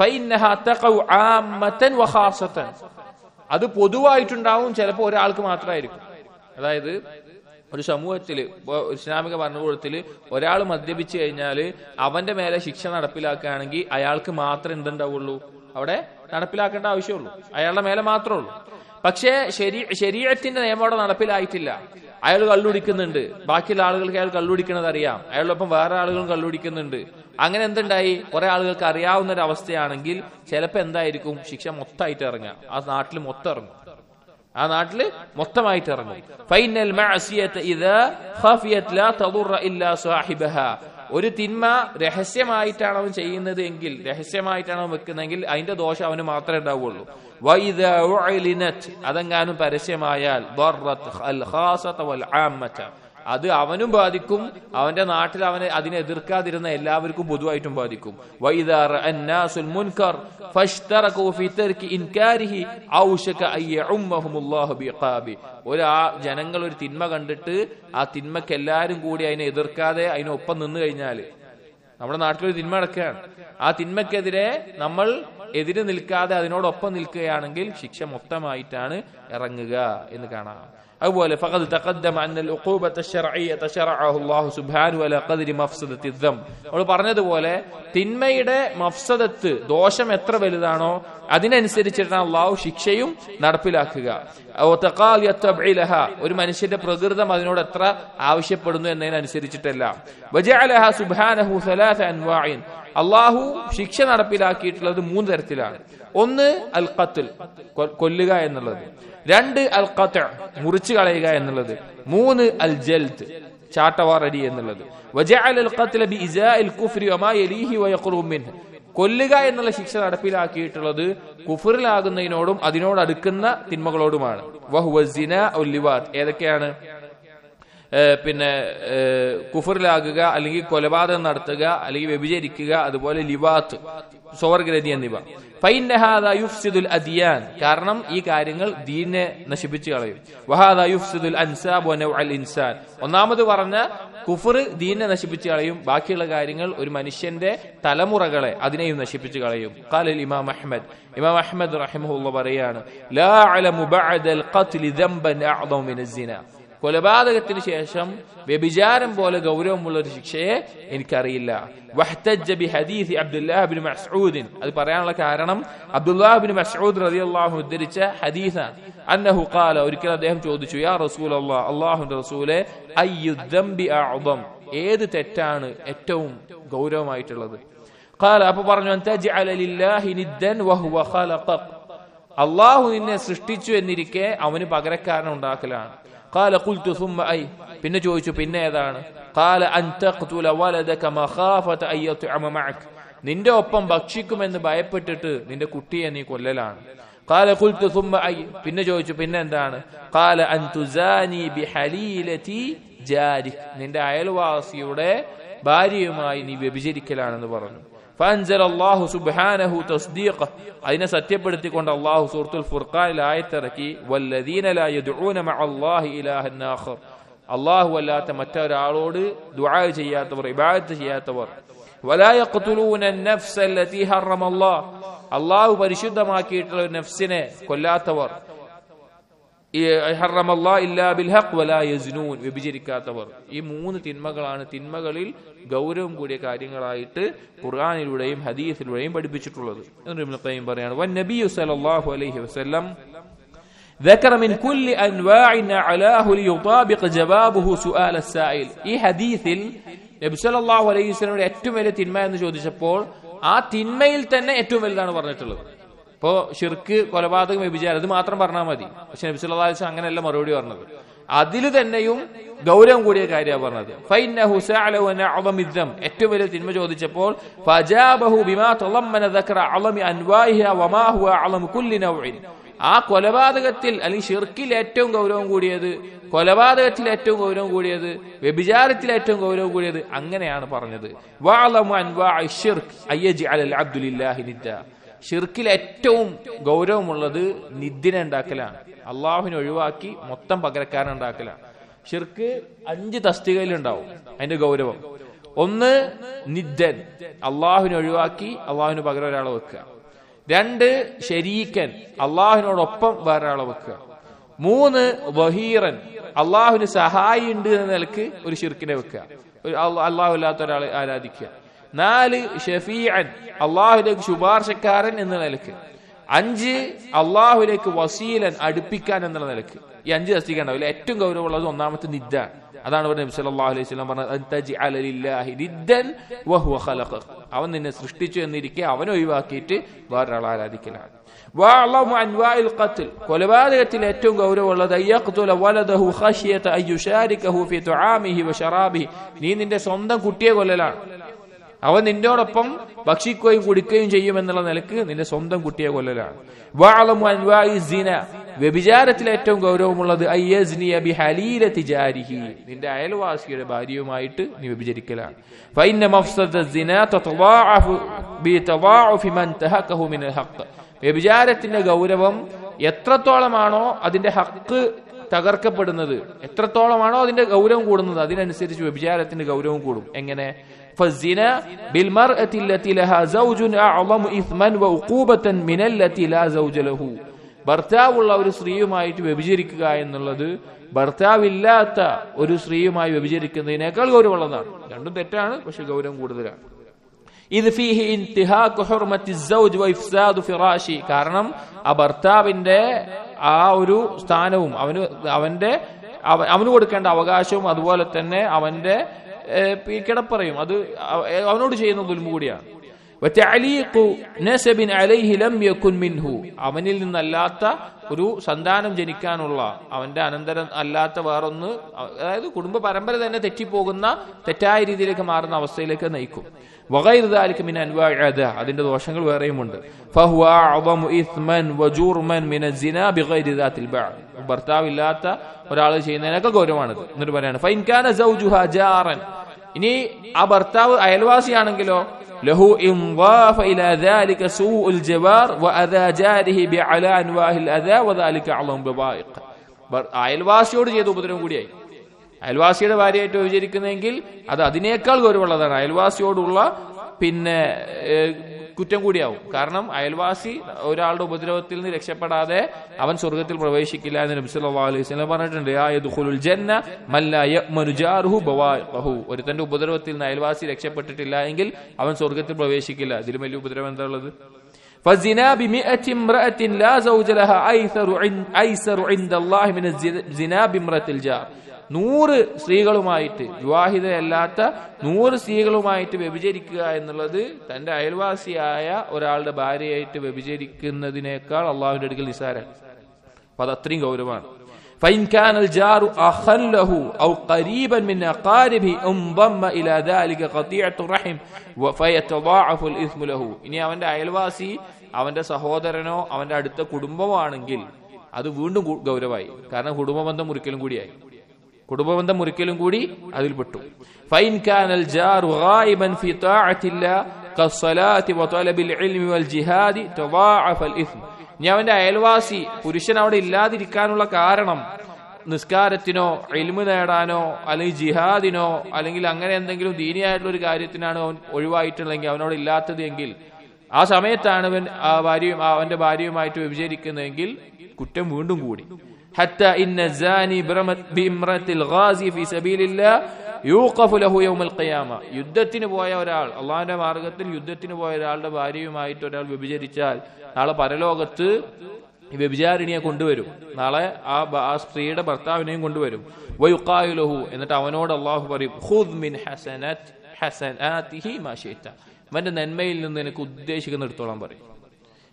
അത് പൊതുവായിട്ടുണ്ടാവും ചിലപ്പോൾ ഒരാൾക്ക് മാത്രമായിരിക്കും അതായത് ഒരു സമൂഹത്തിൽ ഇസ്ലാമിക ഭരണകൂടത്തിൽ ഒരാൾ മദ്യപിച്ചു കഴിഞ്ഞാൽ അവന്റെ മേലെ ശിക്ഷ നടപ്പിലാക്കുകയാണെങ്കിൽ അയാൾക്ക് മാത്രമേ എന്തുണ്ടാവുള്ളൂ അവിടെ നടപ്പിലാക്കേണ്ട ആവശ്യമുള്ളൂ അയാളുടെ മേലെ മാത്രമേ ഉള്ളൂ പക്ഷേ ശരി ശരീരത്തിന്റെ നിയമം അവിടെ നടപ്പിലായിട്ടില്ല അയാൾ കള്ളുടിക്കുന്നുണ്ട് ബാക്കിയുള്ള ആളുകൾക്ക് അയാൾ കള്ളുടിക്കുന്നത് അറിയാം അയാളോടൊപ്പം വേറെ ആളുകളും കള്ളുടിക്കുന്നുണ്ട് അങ്ങനെ എന്തുണ്ടായി കുറെ ആളുകൾക്ക് അറിയാവുന്ന ഒരു അവസ്ഥയാണെങ്കിൽ ചിലപ്പോൾ എന്തായിരിക്കും ശിക്ഷ മൊത്തമായിട്ട് ഇറങ്ങുക ആ നാട്ടിൽ മൊത്തം ഇറങ്ങും ആ നാട്ടില് മൊത്തമായിട്ട് ഇറങ്ങും ഫൈനൽ ഒരു തിന്മ രഹസ്യമായിട്ടാണ് അവൻ ചെയ്യുന്നത് എങ്കിൽ രഹസ്യമായിട്ടാണ് അവൻ വെക്കുന്നതെങ്കിൽ അതിന്റെ ദോഷം അവന് മാത്രമേ ഉണ്ടാവുള്ളൂ അതെങ്ങാനും പരസ്യമായാൽ അത് അവനും ബാധിക്കും അവന്റെ നാട്ടിൽ അവനെ അതിനെ എതിർക്കാതിരുന്ന എല്ലാവർക്കും പൊതുവായിട്ടും ബാധിക്കും ഒരാ ജനങ്ങൾ ഒരു തിന്മ കണ്ടിട്ട് ആ തിന്മക്ക് എല്ലാരും കൂടി അതിനെ എതിർക്കാതെ അതിനൊപ്പം നിന്ന് കഴിഞ്ഞാല് നമ്മുടെ നാട്ടിലൊരു തിന്മ നടക്കുകയാണ് ആ തിന്മക്കെതിരെ നമ്മൾ എതിര് നിൽക്കാതെ അതിനോടൊപ്പം നിൽക്കുകയാണെങ്കിൽ ശിക്ഷ മൊത്തമായിട്ടാണ് ഇറങ്ങുക എന്ന് കാണാം അതുപോലെ فقد تقدم أن العقوبة الشرعية شرعه الله سبحانه على قدر مفسدة الذنب നമ്മൾ പറഞ്ഞതുപോലെ തിന്മയുടെ മഫ്സദത്ത് ദോഷം എത്ര വലുതാണോ അതിനനുസരിച്ചിട്ടാണ് അള്ളാഹു ശിക്ഷയും നടപ്പിലാക്കുക ഒരു മനുഷ്യന്റെ പ്രകൃതം അതിനോട് എത്ര ആവശ്യപ്പെടുന്നു എന്നതിനനുസരിച്ചിട്ടല്ല അള്ളാഹു ശിക്ഷ നടപ്പിലാക്കിയിട്ടുള്ളത് മൂന്ന് തരത്തിലാണ് ഒന്ന് അൽ ഖത്തുൽ കൊല്ലുക എന്നുള്ളത് രണ്ട് അൽ ഖത്ത് മുറിച്ചു കളയുക എന്നുള്ളത് മൂന്ന് അൽ ജൽത്ത് ചാട്ടവാറടി എന്നുള്ളത് കൊല്ലുക എന്നുള്ള ശിക്ഷ നടപ്പിലാക്കിയിട്ടുള്ളത് കുഫറിലാകുന്നതിനോടും അതിനോട് അടുക്കുന്ന തിന്മകളോടുമാണ് വഹുവസിന ഒല്ലിവാത്ത് ഏതൊക്കെയാണ് പിന്നെ കുഫറിലാകുക അല്ലെങ്കിൽ കൊലപാതകം നടത്തുക അല്ലെങ്കിൽ വ്യഭിചരിക്കുക അതുപോലെ ലിവാത്ത് സ്വവർഗ്രതി എന്നിവ യുഫ്സിദുൽ അദിയാൻ കാരണം ഈ കാര്യങ്ങൾ ദീനെ നശിപ്പിച്ചു കളയും വഹാദ യുഫ്സിദുൽ അൻസാബ് അൽ ഇൻസാൻ ഒന്നാമത് പറഞ്ഞ കുഫർ ദീനെ നശിപ്പിച്ചു കളയും ബാക്കിയുള്ള കാര്യങ്ങൾ ഒരു മനുഷ്യന്റെ തലമുറകളെ അതിനെയും നശിപ്പിച്ചു കളയും ഖാലൽ ഇമാം അഹ്മദ് ഇമാം അഹ്മദ് റഹിമഹുള്ള പറയാണ് ലാ അലമു ബഅദൽ ഖത്ലി ദംബൻ അഅദമ മിന സിന കൊലപാതകത്തിന് ശേഷം വ്യഭിചാരം പോലെ ഗൗരവമുള്ള ഒരു ശിക്ഷയെ എനിക്കറിയില്ല അത് പറയാനുള്ള കാരണം അബ്ദുല്ലാഹിബിൻ മസ്ഊദ് റളിയല്ലാഹു ഉദ്ധരിച്ച ഹദീസാണ് അന്നഹു ഖാല ഒരിക്കൽ അദ്ദേഹം ചോദിച്ചു യാ റസൂൽ അള്ളാഹ് അള്ളാഹുന്റെ റസൂലെ അയ്യുദ്ദം ഏത് തെറ്റാണ് ഏറ്റവും ഗൗരവമായിട്ടുള്ളത് ഖാല അപ്പൊ പറഞ്ഞു അള്ളാഹു നിന്നെ സൃഷ്ടിച്ചു എന്നിരിക്കെ അവന് പകരക്കാരൻ ഉണ്ടാക്കലാണ് قال قلت ثم أي പിന്നെ ചോദിച്ചു പിന്നെ ഏതാണ് قال أن تقتل ولدك مخافة أن يطعم معك നിന്റെ ഒപ്പം ഭക്ഷിക്കുമെന്ന് ഭയപ്പെട്ടിട്ട് നിന്റെ കുട്ടിയെ നീ കൊല്ലലാണ് قال قلت ثم أي പിന്നെ ചോദിച്ചു പിന്നെ എന്താണ് قال أن تزاني بحليلة جارك നിന്റെ അയൽവാസിയുടെ ഭാര്യയുമായി നീ വ്യഭിചരിക്കലാണെന്ന് പറഞ്ഞു فأنزل الله سبحانه تصديقه അതിനെ സത്യപ്പെടുത്തിക്കൊണ്ട് അള്ളാഹു സൂറത്തുൽ ഫുർഖാനിൽ ആയത്തിറക്കി വല്ലദീന ലാ യദ്ഊന മഅ അല്ലാഹി ഇലാഹൻ ആഖർ അള്ളാഹു അല്ലാത്ത മറ്റൊരാളോട് ദുആ ചെയ്യാത്തവർ ഇബാദത്ത് ചെയ്യാത്തവർ വലാ യഖ്തുലൂന النفس التي حرم الله അള്ളാഹു പരിശുദ്ധമാക്കിയിട്ടുള്ള ഒരു നഫ്സിനെ കൊല്ലാത്തവർ വ്യഭിചരിക്കാത്തവർ ഈ മൂന്ന് തിന്മകളാണ് തിന്മകളിൽ ഗൗരവം കൂടിയ കാര്യങ്ങളായിട്ട് ഖുർആാനിലൂടെയും ഹദീസിലൂടെയും പഠിപ്പിച്ചിട്ടുള്ളത് എന്ന് പറയാണ് വൻ നബി സല്ലല്ലാഹു അലൈഹി വസല്ലം ذكر من كل أنواع أعلاه ليطابق جوابه سؤال السائل ഈ ഹദീസിൽ നബി സല്ലല്ലാഹു അലൈഹി വസല്ലമയുടെ ഏറ്റവും വലിയ തിന്മ എന്ന് ചോദിച്ചപ്പോൾ ആ തിന്മയിൽ തന്നെ ഏറ്റവും വലുതാണ് പറഞ്ഞിട്ടുള്ളത് ഇപ്പോ ഷിർക്ക് കൊലപാതകം വ്യഭിചാരം അത് മാത്രം പറഞ്ഞാൽ മതി പക്ഷെ നബി സല്ലല്ലാഹു അലൈഹി വസല്ലം അങ്ങനെയല്ല മറുപടി പറഞ്ഞത് അതിൽ തന്നെയും ഗൗരവം കൂടിയ കാര്യമാണ് പറഞ്ഞത് ഫൈന്നഹു സഅലഹു അൻ അഅളമി ദം ഏറ്റവും വലിയ തിന്മ ചോദിച്ചപ്പോൾ ഫജാബഹു ബിമാ തളമ്മന ദക്ര അളമി അൻവാഹിഹ വമാ ഹുവ അളമു കുല്ലി നൗഇൻ ആ കൊലപാതകത്തിൽ അല്ലെങ്കിൽ ഷിർക്കിൽ ഏറ്റവും ഗൗരവം കൂടിയത് കൊലപാതകത്തിൽ ഏറ്റവും ഗൗരവം കൂടിയത് വ്യഭിചാരത്തിൽ ഏറ്റവും ഗൗരവം കൂടിയത് അങ്ങനെയാണ് പറഞ്ഞത് വഅലമു അൻവാഇ ഷിർക്ക് അയ്യജ്അല അൽ അബ്ദു ലില്ലാഹി നിദ്ദ ഷിർക്കിൽ ഏറ്റവും ഗൗരവമുള്ളത് നിദ്ദിനെ ഉണ്ടാക്കലാണ് അള്ളാഹുവിനെ ഒഴിവാക്കി മൊത്തം പകരക്കാരൻ ഉണ്ടാക്കലാണ് ഷിർക്ക് അഞ്ച് തസ്തികയിലുണ്ടാവും അതിന്റെ ഗൗരവം ഒന്ന് നിദ്ദൻ അള്ളാഹുവിനെ ഒഴിവാക്കി അള്ളാഹുവിന് പകരം ഒരാളെ വെക്കുക രണ്ട് ഷരീക്കൻ അള്ളാഹുവിനോടൊപ്പം വേറെ ആളെ വെക്കുക മൂന്ന് വഹീറൻ അള്ളാഹുവിന് സഹായി ഉണ്ട് എന്ന നിലക്ക് ഒരു ഷിർക്കിനെ വെക്കുക ഒരു അള്ളാഹു അല്ലാത്ത ഒരാളെ ആരാധിക്കുക നാല് ഷഫീഅൻ അള്ളാഹുലേക്ക് ശുപാർശക്കാരൻ എന്ന നിലക്ക് അഞ്ച് അള്ളാഹുലേക്ക് വസീലൻ അടുപ്പിക്കാൻ എന്നുള്ള നിലക്ക് ഈ അഞ്ച് തസ്തികണ്ടാവില്ല ഏറ്റവും ഗൗരവമുള്ളത് ഒന്നാമത്തെ നിദ്ദാൻ അതാണ് ഇവിടെ നബി സല്ലല്ലാഹു അലൈഹി വസല്ലം പറഞ്ഞത് "അൻ തജ്അല ലില്ലാഹി നിദ്ദൻ വഹുവ ഖലഖക." അവൻ നിന്നെ സൃഷ്ടിച്ചു എന്നിരിക്കെ അവനെ ഒഴിവാക്കിയിട്ട് വേറൊരാൾ ആരാധിക്കലാണ് വഅളമു അൻവാഇൽ ഖത്ൽ കൊലപാതകത്തിൽ ഏറ്റവും ഗൗരവമുള്ളത് അയ്യഖ്തുല വലദഹു ഖശിയത അയ്യുശാരികഹു ഫി തുആമിഹി വശറാബിഹി നീ നിന്റെ സ്വന്തം കുട്ടിയെ കൊല്ലലാണ് അവൻ നിന്നോടൊപ്പം ഭക്ഷിക്കുകയും കുടിക്കുകയും ചെയ്യുമെന്നുള്ള നിലക്ക് നിന്റെ സ്വന്തം കുട്ടിയെ കൊല്ലലാണ് വഅളമു അൻവാഇ സിന വ്യഭിചാരത്തിൽ ഏറ്റവും ഗൗരവമുള്ളത് അയ്യസ്നിയ ബി ഹലീല തിജാരിഹി നിന്റെ അയൽവാസിയുടെ ഭാര്യയുമായിട്ട് നീ വ്യഭിചരിക്കലാണ് ഫൈന മഫ്സദ സിന തതവാഅഫു ബി തവാഉഫി മൻ തഹഖഹു മിനൽ ഹഖ് വ്യഭിചാരത്തിന്റെ ഗൗരവം എത്രത്തോളമാണോ അതിന്റെ ഹക്ക് തകർക്കപ്പെടുന്നത് എത്രത്തോളമാണോ അതിന്റെ ഗൗരവം കൂടുന്നത് അതിനനുസരിച്ച് വ്യഭിചാരത്തിന്റെ ഗൗരവം കൂടും എങ്ങനെ فالزنا بالمرأة التي لها زوج أعظم إثما وعقوبة من التي لا زوج له ഭർത്താവുള്ള ഒരു സ്ത്രീയുമായിട്ട് വ്യഭിചരിക്കുക എന്നുള്ളത് ഭർത്താവില്ലാത്ത ഒരു സ്ത്രീയുമായി വ്യഭിചരിക്കുന്നതിനേക്കാൾ ഗൗരവമുള്ളതാണ് രണ്ടും തെറ്റാണ് പക്ഷെ ഗൗരവം കൂടുതലാണ് ഇത് ഫീഹി ഇന്തിഹാഖു ഹുർമത്തി സൗജ് വഇഫ്സാദു ഫിറാശി കാരണം ആ ഭർത്താവിന്റെ ആ ഒരു സ്ഥാനവും അവന് അവന്റെ അവ- അവന് കൊടുക്കേണ്ട അവകാശവും അതുപോലെ തന്നെ അവന്റെ ഏഹ്, ഈ കിടപ്പറയും അത് അവ- അവനോട് ചെയ്യുന്ന ദുൽമ കൂടിയാണ് വതഅലീഖു നസബിൻ അലൈഹി ലം യകുൻ മിൻഹു അവനിൽ നിന്നല്ലാത്ത ഒരു സന്താനം ജനിക്കാനുള്ള അവന്റെ അനന്തരം അല്ലാത്ത വേറൊന്ന് അതായത് കുടുംബ പരമ്പര തന്നെ തെറ്റിപ്പോകുന്ന തെറ്റായ രീതിയിലേക്ക് മാറുന്ന അവസ്ഥയിലേക്ക് നയിക്കും വഗൈർ ദാലിക മിൻ അൻവാഇ അദ അതിന്റെ ദോഷങ്ങൾ വേറെയുമുണ്ട് ഫഹുവ അഅദമു ഇസ്മൻ വജൂർമൻ മിൻ അസ്സിന ബിഗൈരി ദാത്തിൽ ബഅ ഭർത്താവില്ലാത്ത ഒരാൾ ചെയ്യുന്നതിനൊക്കെ ഗൗരവമാണിത് എന്നിട്ട് പറയാണ് ഫൈൻ കാന സൗജുഹ ജാറൻ ഇനി ആ ഭർത്താവ് അയൽവാസിയാണെങ്കിലോ له إنضاف إلى ذلك سوء الجوار وأذى جاره بعلى أنواع الأذى وذلك أعظم بضائق ബർ- അയൽവാസിയോട് ചെയ്ത ഉപദ്രവം കൂടിയായി അയൽവാസിയുടെ ഭാര്യയായിട്ട് വിചരിക്കുന്നെങ്കിൽ അത് അതിനേക്കാൾ ഗൗരവമുള്ളതാണ് അയൽവാസിയോടുള്ള പിന്നെ ഏഹ്, കുറ്റം കൂടിയാവും കാരണം അയൽവാസി ഒരാളുടെ ഉപദ്രവത്തിൽ നിന്ന് രക്ഷപ്പെടാതെ അവൻ സ്വർഗത്തിൽ പ്രവേശിക്കില്ല എന്ന് നബി സല്ലല്ലാഹു അലൈഹി വസല്ലം പറഞ്ഞിട്ടുണ്ട് യാ യദ്ഖുലുൽ ജന്ന മൻ ലാ യഅ്മനു ജാറുഹു ബവാഇഖഹു ഒരുത്തന്റെ ഉപദ്രവത്തിൽ നിന്ന് അയൽവാസി രക്ഷപ്പെട്ടിട്ടില്ല എങ്കിൽ അവൻ സ്വർഗത്തിൽ പ്രവേശിക്കില്ല ഇതിലും വലിയ ഉപദ്രവം എന്താ ഉള്ളത് فالزنا بمئة امرأة لا زوج لها أيسر عند, أيسر عند الله من الزنا بامرأة الجار നൂറ് സ്ത്രീകളുമായിട്ട് വിവാഹിതയല്ലാത്ത നൂറ് സ്ത്രീകളുമായിട്ട് വ്യഭിചരിക്കുക എന്നുള്ളത് തന്റെ അയൽവാസിയായ ഒരാളുടെ ഭാര്യയായിട്ട് വ്യഭിചരിക്കുന്നതിനേക്കാൾ അള്ളാഹുവിന്റെ അടുക്കൽ നിസാരാണ് അപ്പൊ അത് അത്രയും ഗൗരവമാണ് فإن كان الجار أخا له أو قريبا من أقاربه انضم إلى ذلك قطيعة الرحم فيتضاعف الإثم له ഇനി അവന്റെ അയൽവാസി അവന്റെ സഹോദരനോ അവന്റെ അടുത്ത കുടുംബമോ ആണെങ്കിൽ അത് വീണ്ടും കൂ- ഗൗരവമായി കാരണം കുടുംബബന്ധം മുറിക്കലും കൂടിയായി കുടുംബബന്ധം മുറിക്കലും കൂടി അതിൽപ്പെട്ടു ഫൈൻ കാനൽ ജാറു ഗായിബൻ ഫി താഅത്തില്ലാ കസ്സലാത്തി വതലബിൽ ഇൽമി വൽ ജിഹാദി തദാഅഫ അൽ ഇസ്ം ഇനി അവന്റെ അയൽവാസി പുരുഷൻ അവിടെ ഇല്ലാതിരിക്കാനുള്ള കാരണം നിസ്കാരത്തിനോ എൽമ് നേടാനോ അല്ലെങ്കിൽ ജിഹാദിനോ അല്ലെങ്കിൽ അങ്ങനെ എന്തെങ്കിലും ദീനിയായിട്ടുള്ള ഒരു കാര്യത്തിനാണ് അവൻ ഒഴിവായിട്ടുള്ളതെങ്കിൽ അവനോട് ഇല്ലാത്തത് എങ്കിൽ ആ സമയത്താണ് അവൻ ആ ഭാര്യയും അവന്റെ ഭാര്യയുമായിട്ട് വ്യഭിചരിക്കുന്നതെങ്കിൽ കുറ്റം വീണ്ടും കൂടി حتى إن الزاني برمت بامرأة الغازي في سبيل الله യൂഖഫു ലഹു യൗമൽ ഖിയാമ യുദ്ധത്തിന് പോയ ഒരാൾ അള്ളാഹിന്റെ മാർഗത്തിൽ യുദ്ധത്തിന് പോയ ഒരാളുടെ ഭാര്യയുമായിട്ട് ഒരാൾ വ്യഭിചരിച്ചാൽ നാളെ പരലോകത്ത് ഈ വ്യഭിചാരിണിയെ കൊണ്ടുവരും നാളെ ആ ബ- ആ സ്ത്രീയുടെ ഭർത്താവിനെയും കൊണ്ടുവരും വയുഖായു ലഹു എന്നിട്ട് അവനോട് അള്ളാഹു പറയും ഖുദ് മിൻ ഹസനത് ഹസനാതിഹി മാ ശിഅത അവന്റെ നന്മയിൽ നിന്ന് നിനക്ക് ഉദ്ദേശിക്കുന്ന എടുത്തോളാൻ പറയും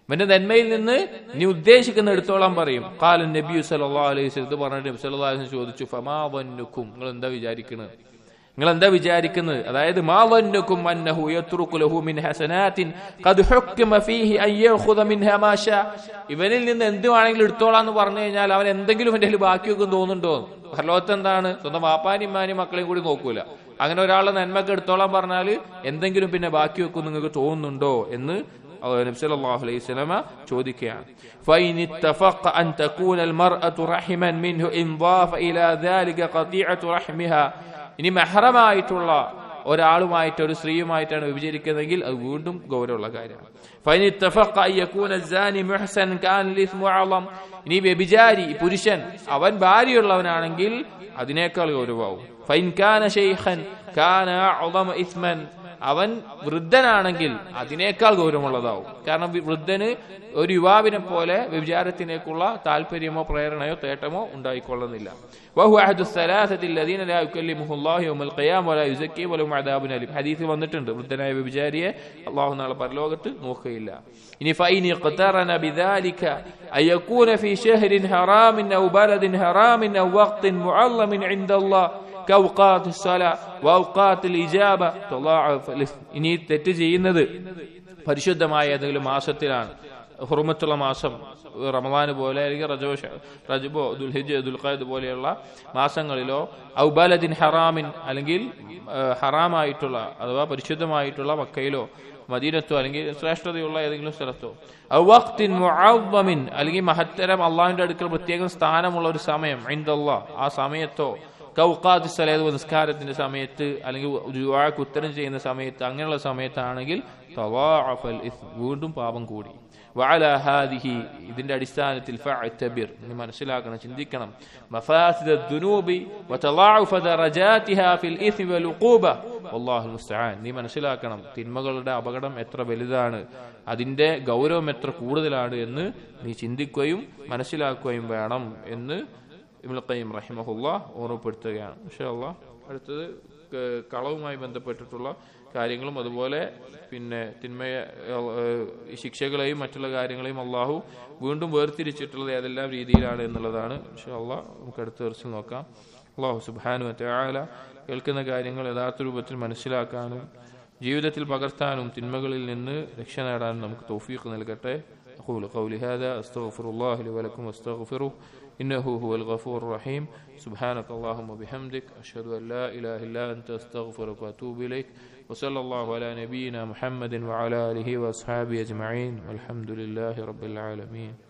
ഇവന്റെ നന്മയിൽ നിന്ന് നീ ഉദ്ദേശിക്കുന്ന എടുത്തോളാൻ പറയും കാലൻ നബി സല്ലല്ലാഹു അലൈഹി വസല്ലം ഇത് പറഞ്ഞിട്ട് നബി സല്ലല്ലാഹു അലൈഹി വസല്ലം ചോദിച്ചു ഫമാ വന്നുക്കും നിങ്ങൾ എന്താ വിചാരിക്കുന്നത് നിങ്ങൾ എന്താ വിചാരിക്കുന്നത് അതായത് മാ വന്നുക്കും അന്നഹു യത്റുകു ലഹു മിൻ ഹസനാത്തിൻ ഖദ് ഹുക്കിമ ഫീഹി അൻ യഖുദ മിൻഹാ മാ ഷാ ഇവനിൽ നിന്ന് എന്ത് വേണമെങ്കിലും എടുത്തോളാന്ന് പറഞ്ഞു കഴിഞ്ഞാൽ അവൻ എന്തെങ്കിലും എന്റെ കയ്യിൽ ബാക്കി വെക്കും തോന്നുന്നുണ്ടോ പരലോകത്ത് എന്താണ് സ്വന്തം വാപ്പാനും ഇമ്മാനും മക്കളെയും കൂടി നോക്കൂല അങ്ങനെ ഒരാളെ നന്മക്ക് എടുത്തോളാൻ പറഞ്ഞാൽ എന്തെങ്കിലും പിന്നെ ബാക്കി വെക്കും നിങ്ങൾക്ക് തോന്നുന്നുണ്ടോ എന്ന് നബി സല്ലല്ലാഹു അലൈഹി വസല്ലമ ചോദിക്കുകയാണ് فإن اتفق أن تكون المرأة رحما منه إن ضاف إلى ذلك قطيعة رحمها ഇനി മെഹറമായിട്ടുള്ള ഒരാളുമായിട്ട് ഒരു സ്ത്രീയുമായിട്ടാണ് വിഭജിക്കുന്നതെങ്കിൽ അത് വീണ്ടും ഗൗരവമുള്ള കാര്യമാണ് فإن اتفق أن يكون الزاني محسن كان الإثم أعظم ഇനി വ്യഭിചാരി പുരുഷൻ അവൻ ഭാര്യയുള്ളവനാണെങ്കിൽ അതിനേക്കാൾ ഗൗരവമാവും ഫൈൻ കാന ഷെയ്ഖൻ കാന അഅ്ളമ ഇസ്മൻ അവൻ വൃദ്ധനാണെങ്കിൽ അതിനേക്കാൾ ഗൗരവമുള്ളതാവും കാരണം വി- വൃദ്ധന് ഒരു യുവാവിനെ പോലെ വ്യഭിചാരത്തിനേക്കുള്ള താല്പര്യമോ പ്രേരണയോ തേട്ടമോ ഉണ്ടായിക്കൊള്ളുന്നില്ല വഹു അഹദു الثلاثة الذين لا يكلمه الله يوم القيامة ولا يزكيهم ولهم عذاب أليم ഹദീസിൽ വന്നിട്ടുണ്ട് വൃദ്ധനായ വ്യഭിചാരിയെ അള്ളാഹു നാളെ പരലോകത്ത് നോക്കുകയില്ല ഇനി فإن اقترن بذلك أن يكون في شهر حرام أو بلد حرام أو وقت معلم عند الله كأوقات الصلاة وأوقات الإجابة تضاعف الإثم. ഇനി തെറ്റ് ചെയ്യുന്നത് പരിശുദ്ധമായ ഏതെങ്കിലും മാസത്തിലാണ് ഹുറുമത്തുള്ള മാസം റമദാന് പോലെ അല്ലെങ്കിൽ റജോ റജബോ ദുൽഹിജ് ദുൽഖാദ് പോലെയുള്ള മാസങ്ങളിലോ ഔബാലദിൻ ഹറാമിൻ അല്ലെങ്കിൽ ആ, ഹറാമായിട്ടുള്ള അഥവാ പരിശുദ്ധമായിട്ടുള്ള മക്കയിലോ മദീനത്തോ അല്ലെങ്കിൽ ശ്രേഷ്ഠതയുള്ള ഏതെങ്കിലും സ്ഥലത്തോ ഔവഖ്തിൻ മുഅവ്വമിൻ അല്ലെങ്കിൽ മഹത്തരം അള്ളാഹുവിന്റെ അടുക്കൽ പ്രത്യേകം സ്ഥാനമുള്ള ഒരു സമയം ഇൻദല്ലാ ആ സമയത്തോ കൗക്കാത്ത് സലേത് നിസ്കാരത്തിന്റെ സമയത്ത് അല്ലെങ്കിൽ ദുആക്ക് ഉത്തരം ചെയ്യുന്ന സമയത്ത് അങ്ങനെയുള്ള സമയത്താണെങ്കിൽ തവാഅഫൽ ഇസ്ം. വീണ്ടും പാപം കൂടി വഅല ഹാദിഹി ഇതിന്റെ അടിസ്ഥാനത്തിൽ ഫഅ്തബിർ നീ മനസ്സിലാക്കണം ചിന്തിക്കണം മഫാസിദ ദുനൂബി വതളാഉഫ ദറജാതിഹാ ഫിൽ ഇസ്മി വൽ ഉഖൂബ വല്ലാഹു മുസ്തആൻ നീ മനസ്സിലാക്കണം തിന്മകളുടെ അപകടം എത്ര വലുതാണ് അതിന്റെ ഗൗരവം എത്ര കൂടുതലാണ് എന്ന് നീ ചിന്തിക്കുകയും മനസ്സിലാക്കുകയും വേണം എന്ന് ഇബ്നുൽ ഖയ്യിം റഹിമഹുല്ല ഓർമ്മപ്പെടുത്തുകയാണ് ഇൻഷാ അല്ലാഹ് അടുത്തത് ക- കളവുമായി ബന്ധപ്പെട്ടിട്ടുള്ള കാര്യങ്ങളും അതുപോലെ പിന്നെ തിന്മയെ ഏഹ്, ഈ ശിക്ഷകളെയും മറ്റുള്ള കാര്യങ്ങളെയും അള്ളാഹു വീണ്ടും വേർതിരിച്ചിട്ടുള്ളത് ഏതെല്ലാം രീതിയിലാണ് എന്നുള്ളതാണ് ഇൻഷാ അല്ലാഹ് നമുക്ക് അടുത്ത ദിവസം നോക്കാം അള്ളാഹു സുബ്ഹാനു വതആല കേൾക്കുന്ന കാര്യങ്ങൾ യഥാർത്ഥ രൂപത്തിൽ മനസ്സിലാക്കാനും ജീവിതത്തിൽ പകർത്താനും തിന്മകളിൽ നിന്ന് രക്ഷ നേടാനും നമുക്ക് തൗഫീഖ് നൽകട്ടെ أقول قولي هذا أستغفر الله لي ولكم واستغفروه إنه هو الغفور الرحيم سبحانك اللهم وبحمدك أشهد أن لا إله إلا أنت أستغفرك وأتوب إليك وصلى الله على نبينا محمد وعلى آله وأصحابه أجمعين والحمد لله رب العالمين